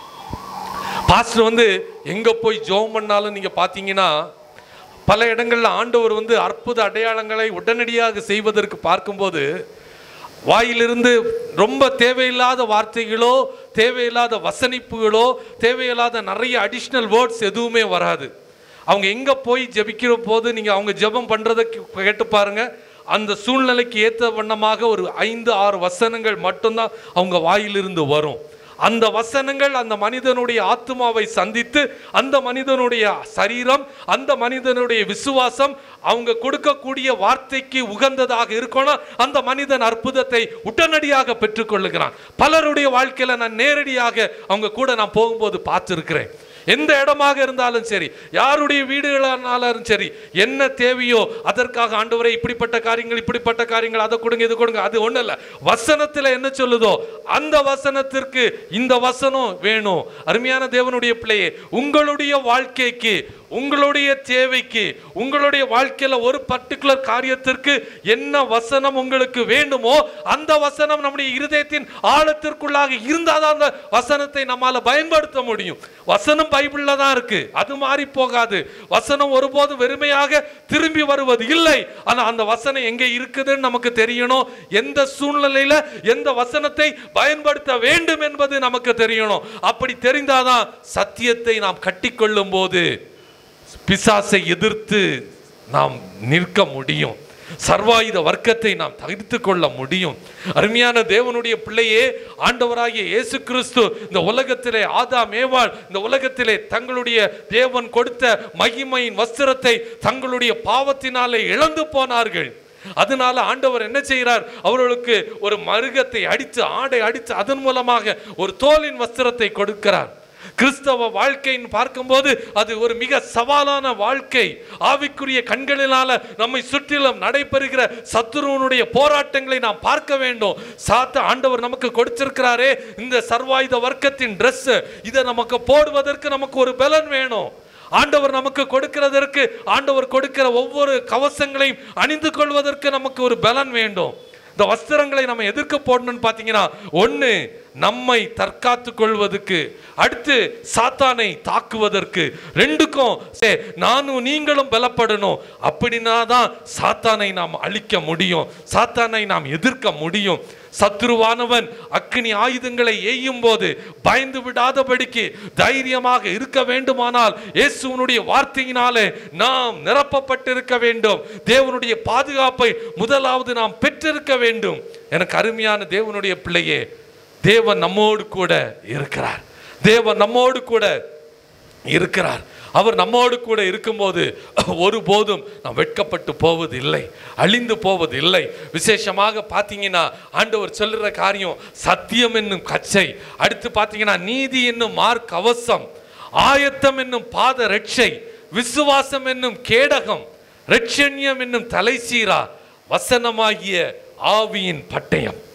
பாஸ்டர் வந்து எங்க போய் ஜெபம் பண்ணாலும் நீங்க பார்த்தீங்கன்னா பல இடங்கள்ல ஆண்டவர் வந்து அற்புத அடையாளங்களை உடனடியாக செய்வதற்கு பார்க்கும்போது வாயிலிருந்து ரொம்ப தேவையில்லாத வார்த்தைகளோ தேவையில்லாத வசனிப்புகளோ தேவையில்லாத நிறைய அடிஷ்னல் வேர்ட்ஸ் எதுவுமே வராது அவங்க எங்க போய் ஜெபிக்கிற போது நீங்க அவங்க ஜெபம் பண்றதை கே- கேட்டு பாருங்க அந்த சூழ்நிலைக்கு ஏற்ற வண்ணமாக ஒரு ஐந்து ஆறு வசனங்கள் மட்டும்தான் அவங்க வாயிலிருந்து வரும் அந்த வசனங்கள் அந்த மனிதனுடைய ஆத்மாவை சந்தித்து அந்த மனிதனுடைய சரீரம் அந்த மனிதனுடைய விசுவாசம் அவங்க கொடுக்கக்கூடிய வார்த்தைக்கு உகந்ததாக இருக்கணும் அந்த மனிதன் அற்புதத்தை உடனடியாக பெற்றுக்கொள்ளுகிறான் பலருடைய வாழ்க்கையில நான் நேரடியாக அவங்க கூட நான் போகும்போது பார்த்துருக்கிறேன் எந்த இடமாக இருந்தாலும் சரி யாருடைய வீடுகளானாலும் சரி என்ன தேவையோ அதற்காக ஆண்டவரே இப்படிப்பட்ட காரியங்கள் இப்படிப்பட்ட காரியங்கள் அதை கொடுங்க இது கொடுங்க அது ஒண்ணும் இல்ல வசனத்துல என்ன சொல்லுதோ அந்த வசனத்திற்கு இந்த வசனம் வேணும் அருமையான தேவனுடைய பிள்ளையே உங்களுடைய வாழ்க்கைக்கு உங்களுடைய தேவைக்கு உங்களுடைய வாழ்க்கையில ஒரு பர்டிகுலர் காரியத்திற்கு என்ன வசனம் உங்களுக்கு வேண்டுமோ அந்த வசனம் நம்முடைய இருதயத்தின் ஆழத்திற்குள்ளாக இருந்தாதான் அந்த வசனத்தை நம்மால பயன்படுத்த முடியும் வசனம் பைபிள்ல தான் இருக்கு அது மாறி போகாது வசனம் ஒருபோதும் வெறுமையாக திரும்பி வருவது இல்லை ஆனா அந்த வசனம் எங்க இருக்குதுன்னு நமக்கு தெரியணும் எந்த சூழ்நிலையில எந்த வசனத்தை பயன்படுத்த வேண்டும் என்பது நமக்கு தெரியணும் அப்படி தெரிந்தாதான் சத்தியத்தை நாம் கட்டிக்கொள்ளும் போது பிசாசை எதிர்த்து நாம் நிற்க முடியும் சர்வாயுத வர்க்கத்தை நாம் தகிர்த்து கொள்ள முடியும் அருமையான தேவனுடைய பிள்ளையே ஆண்டவராகிய இயேசு கிறிஸ்து இந்த உலகத்திலே ஆதாம் ஏவாள் இந்த உலகத்திலே தங்களுடைய தேவன் கொடுத்த மகிமையின் வஸ்திரத்தை தங்களுடைய பாவத்தினாலே இழந்து போனார்கள் அதனால ஆண்டவர் என்ன செய்கிறார் அவர்களுக்கு ஒரு மருகத்தை அடித்து ஆடை அடித்து அதன் மூலமாக ஒரு தோலின் வஸ்திரத்தை கொடுக்கிறார் கிறிஸ்தவ வாழ்க்கைன்னு பார்க்கும்போது அது ஒரு மிக சவாலான வாழ்க்கை ஆவிக்குரிய கண்களினால நம்மை சுற்றிலும் நடைபெறுகிற சத்துருவனுடைய போராட்டங்களை நாம் பார்க்க வேண்டும் சாத்த ஆண்டவர் நமக்கு கொடுத்திருக்கிறாரே இந்த சர்வாயுத வர்க்கத்தின் Dress இதை நமக்கு போடுவதற்கு நமக்கு ஒரு பலன் வேணும் ஆண்டவர் நமக்கு கொடுக்கிறதற்கு ஆண்டவர் கொடுக்கிற ஒவ்வொரு கவசங்களையும் அணிந்து கொள்வதற்கு நமக்கு ஒரு பலன் வேண்டும் இந்த வஸ்திரங்களை நம்ம எதிர்க்க போடணும்னு பார்த்தீங்கன்னா ஒன்று நம்மை தற்காத்து கொள்வதற்கு அடுத்து சாத்தானை தாக்குவதற்கு ரெண்டுக்கும் சே, நானும் நீங்களும் பலப்படணும் அப்படின்னா தான் சாத்தானை நாம் அழிக்க முடியும் சாத்தானை நாம் எதிர்க்க முடியும் சத்துருவானவன் அக்கினி ஆயுதங்களை எய்யும் போது பயந்து விடாதபடிக்கு தைரியமாக இருக்க வேண்டுமானால் இயேசுவனுடைய வார்த்தையினாலே நாம் நிரப்பப்பட்டிருக்க வேண்டும் தேவனுடைய பாதுகாப்பை முதலாவது நாம் பெற்றிருக்க வேண்டும் எனக்கு அருமையான தேவனுடைய பிள்ளையே தேவன் நம்மோடு கூட இருக்கிறார் தேவன் நம்மோடு கூட இருக்கிறார் அவர் நம்மோடு கூட இருக்கும்போது ஒருபோதும் நாம் வெட்கப்பட்டு போவது இல்லை அழிந்து போவது இல்லை விசேஷமாக பார்த்தீங்கன்னா ஆண்டவர் சொல்லுற காரியம் சத்தியம் என்னும் கச்சை அடுத்து பார்த்தீங்கன்னா நீதி என்னும் மார்க் கவசம் ஆயத்தம் என்னும் பாத ரட்சை விசுவாசம் என்னும் கேடகம் ரட்சண்யம் என்னும் தலைசீரா வசனமாகிய ஆவியின் பட்டயம்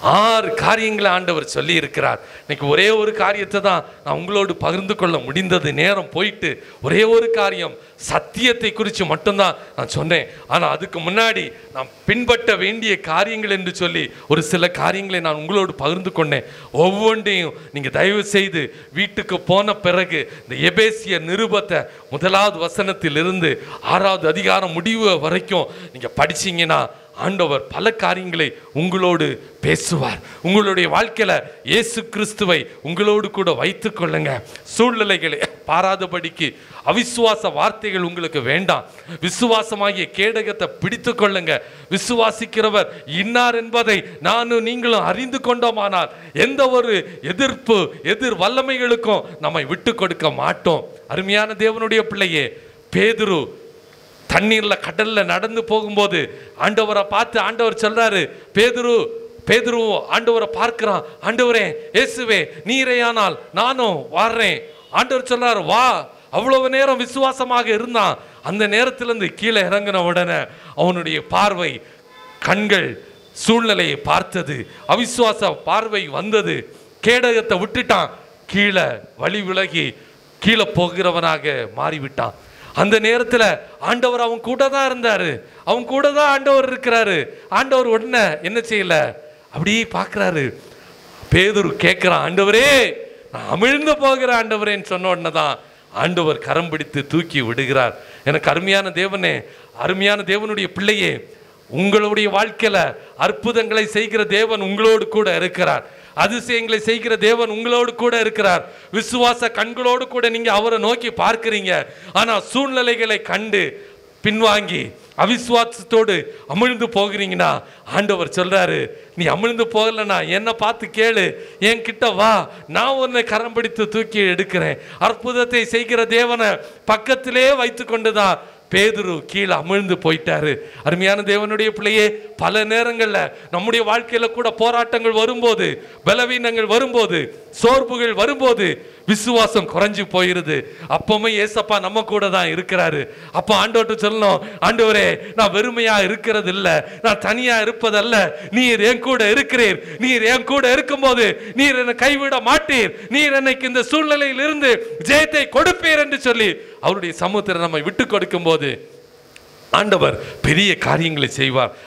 ஆறு காரியங்களை ஆண்டவர் சொல்லி இருக்கிறார் இன்னைக்கு ஒரே ஒரு காரியத்தை தான் நான் உங்களோடு பகிர்ந்து கொள்ள முடிந்தது நேரம் போயிட்டு ஒரே ஒரு காரியம் சத்தியத்தை குறித்து மட்டும்தான் நான் சொன்னேன் ஆனால் அதுக்கு முன்னாடி நான் பின்பற்ற வேண்டிய காரியங்கள் என்று சொல்லி ஒரு சில காரியங்களை நான் உங்களோடு பகிர்ந்து கொண்டேன் ஒவ்வொன்றையும் நீங்கள் தயவு செய்து வீட்டுக்கு போன பிறகு இந்த எபேசிய நிருபத்தை முதலாவது வசனத்திலிருந்து ஆறாவது அதிகாரம் முடிவு வரைக்கும் நீங்கள் படிச்சீங்கன்னா ஆண்டவர் பல காரியங்களை உங்களோடு பேசுவார் உங்களுடைய வாழ்க்கையில இயேசு கிறிஸ்துவை உங்களோடு கூட வைத்துக் கொள்ளுங்க சூழ்நிலைகளை பாராதபடிக்கு அவிசுவாச வார்த்தைகள் உங்களுக்கு வேண்டாம் விசுவாசமாகிய கேடகத்தை பிடித்து கொள்ளுங்க விசுவாசிக்கிறவர் இன்னார் என்பதை நானும் நீங்களும் அறிந்து கொண்டோமானால் எந்த ஒரு எதிர்ப்பு எதிர் வல்லமைகளுக்கும் நம்மை விட்டு கொடுக்க மாட்டோம் அருமையான தேவனுடைய பிள்ளையே பேதுரு தண்ணீர்ல கடல்ல நடந்து போகும்போது ஆண்டவரை பார்த்து ஆண்டவர் சொல்றாரு பேதுரு பேதுரு ஆண்டவரை பார்க்கிறான் ஆண்டவரே இயேசுவே நீரையானால் நானும் வர்றேன் ஆண்டவர் சொல்றாரு வா அவ்வளவு நேரம் விசுவாசமாக இருந்தான் அந்த நேரத்திலிருந்து கீழே இறங்கின உடனே அவனுடைய பார்வை கண்கள் சூழ்நிலையை பார்த்தது அவிசுவாச பார்வை வந்தது கேடகத்தை விட்டுட்டான் கீழே வழி விலகி கீழே போகிறவனாக மாறிவிட்டான் அந்த நேரத்தில் ஆண்டவர் அவன் கூட தான் இருந்தாரு அவன் கூட தான் ஆண்டவர் இருக்கிறாரு ஆண்டவர் உடனே என்ன செய்யல அப்படியே பார்க்கறாரு பேதுரு கேட்கிறான் ஆண்டவரே நான் அமிழ்ந்து போகிற ஆண்டவரேன்னு சொன்ன உடனே தான் ஆண்டவர் கரம் பிடித்து தூக்கி விடுகிறார் எனக்கு அருமையான தேவனே அருமையான தேவனுடைய பிள்ளையே உங்களுடைய வாழ்க்கையில அற்புதங்களை செய்கிற தேவன் உங்களோடு கூட இருக்கிறார் அதிசயங்களை செய்கிற தேவன் உங்களோடு கூட இருக்கிறார் விசுவாச கண்களோடு கூட நீங்க அவரை நோக்கி பார்க்கிறீங்க ஆனா சூழ்நிலைகளை கண்டு பின்வாங்கி அவிசுவாசத்தோடு அமிழ்ந்து போகிறீங்கன்னா ஆண்டவர் சொல்றாரு நீ அமிழ்ந்து போகலனா என்னை பார்த்து கேளு என் கிட்ட வா நான் உன்னை கரம் பிடித்து தூக்கி எடுக்கிறேன் அற்புதத்தை செய்கிற தேவனை பக்கத்திலே வைத்து கொண்டுதான் பேதுரு கீழே அமிழ்ந்து போயிட்டாரு அருமையான தேவனுடைய பிள்ளையே பல நேரங்கள்ல நம்முடைய வாழ்க்கையில கூட போராட்டங்கள் வரும்போது பலவீனங்கள் வரும்போது சோர்வுகள் வரும்போது விசுவாசம் குறைஞ்சு போயிருது அப்பவுமே ஏசப்பா நம்ம கூட தான் இருக்கிறாரு அப்போ ஆண்டவர்கிட்ட சொல்லணும் ஆண்டவரே நான் வெறுமையா இருக்கிறது இல்ல நான் தனியா இருப்பதல்ல நீர் என் கூட இருக்கிறீர் நீர் என் கூட இருக்கும்போது நீர் என்னை கைவிட மாட்டீர் நீர் என்னைக்கு இந்த சூழ்நிலையில் இருந்து ஜெயத்தை கொடுப்பீர் என்று சொல்லி அவருடைய சமூகத்தில் நம்மை விட்டு கொடுக்கும் போது ஆண்டவர் பெரிய காரியங்களை செய்வார்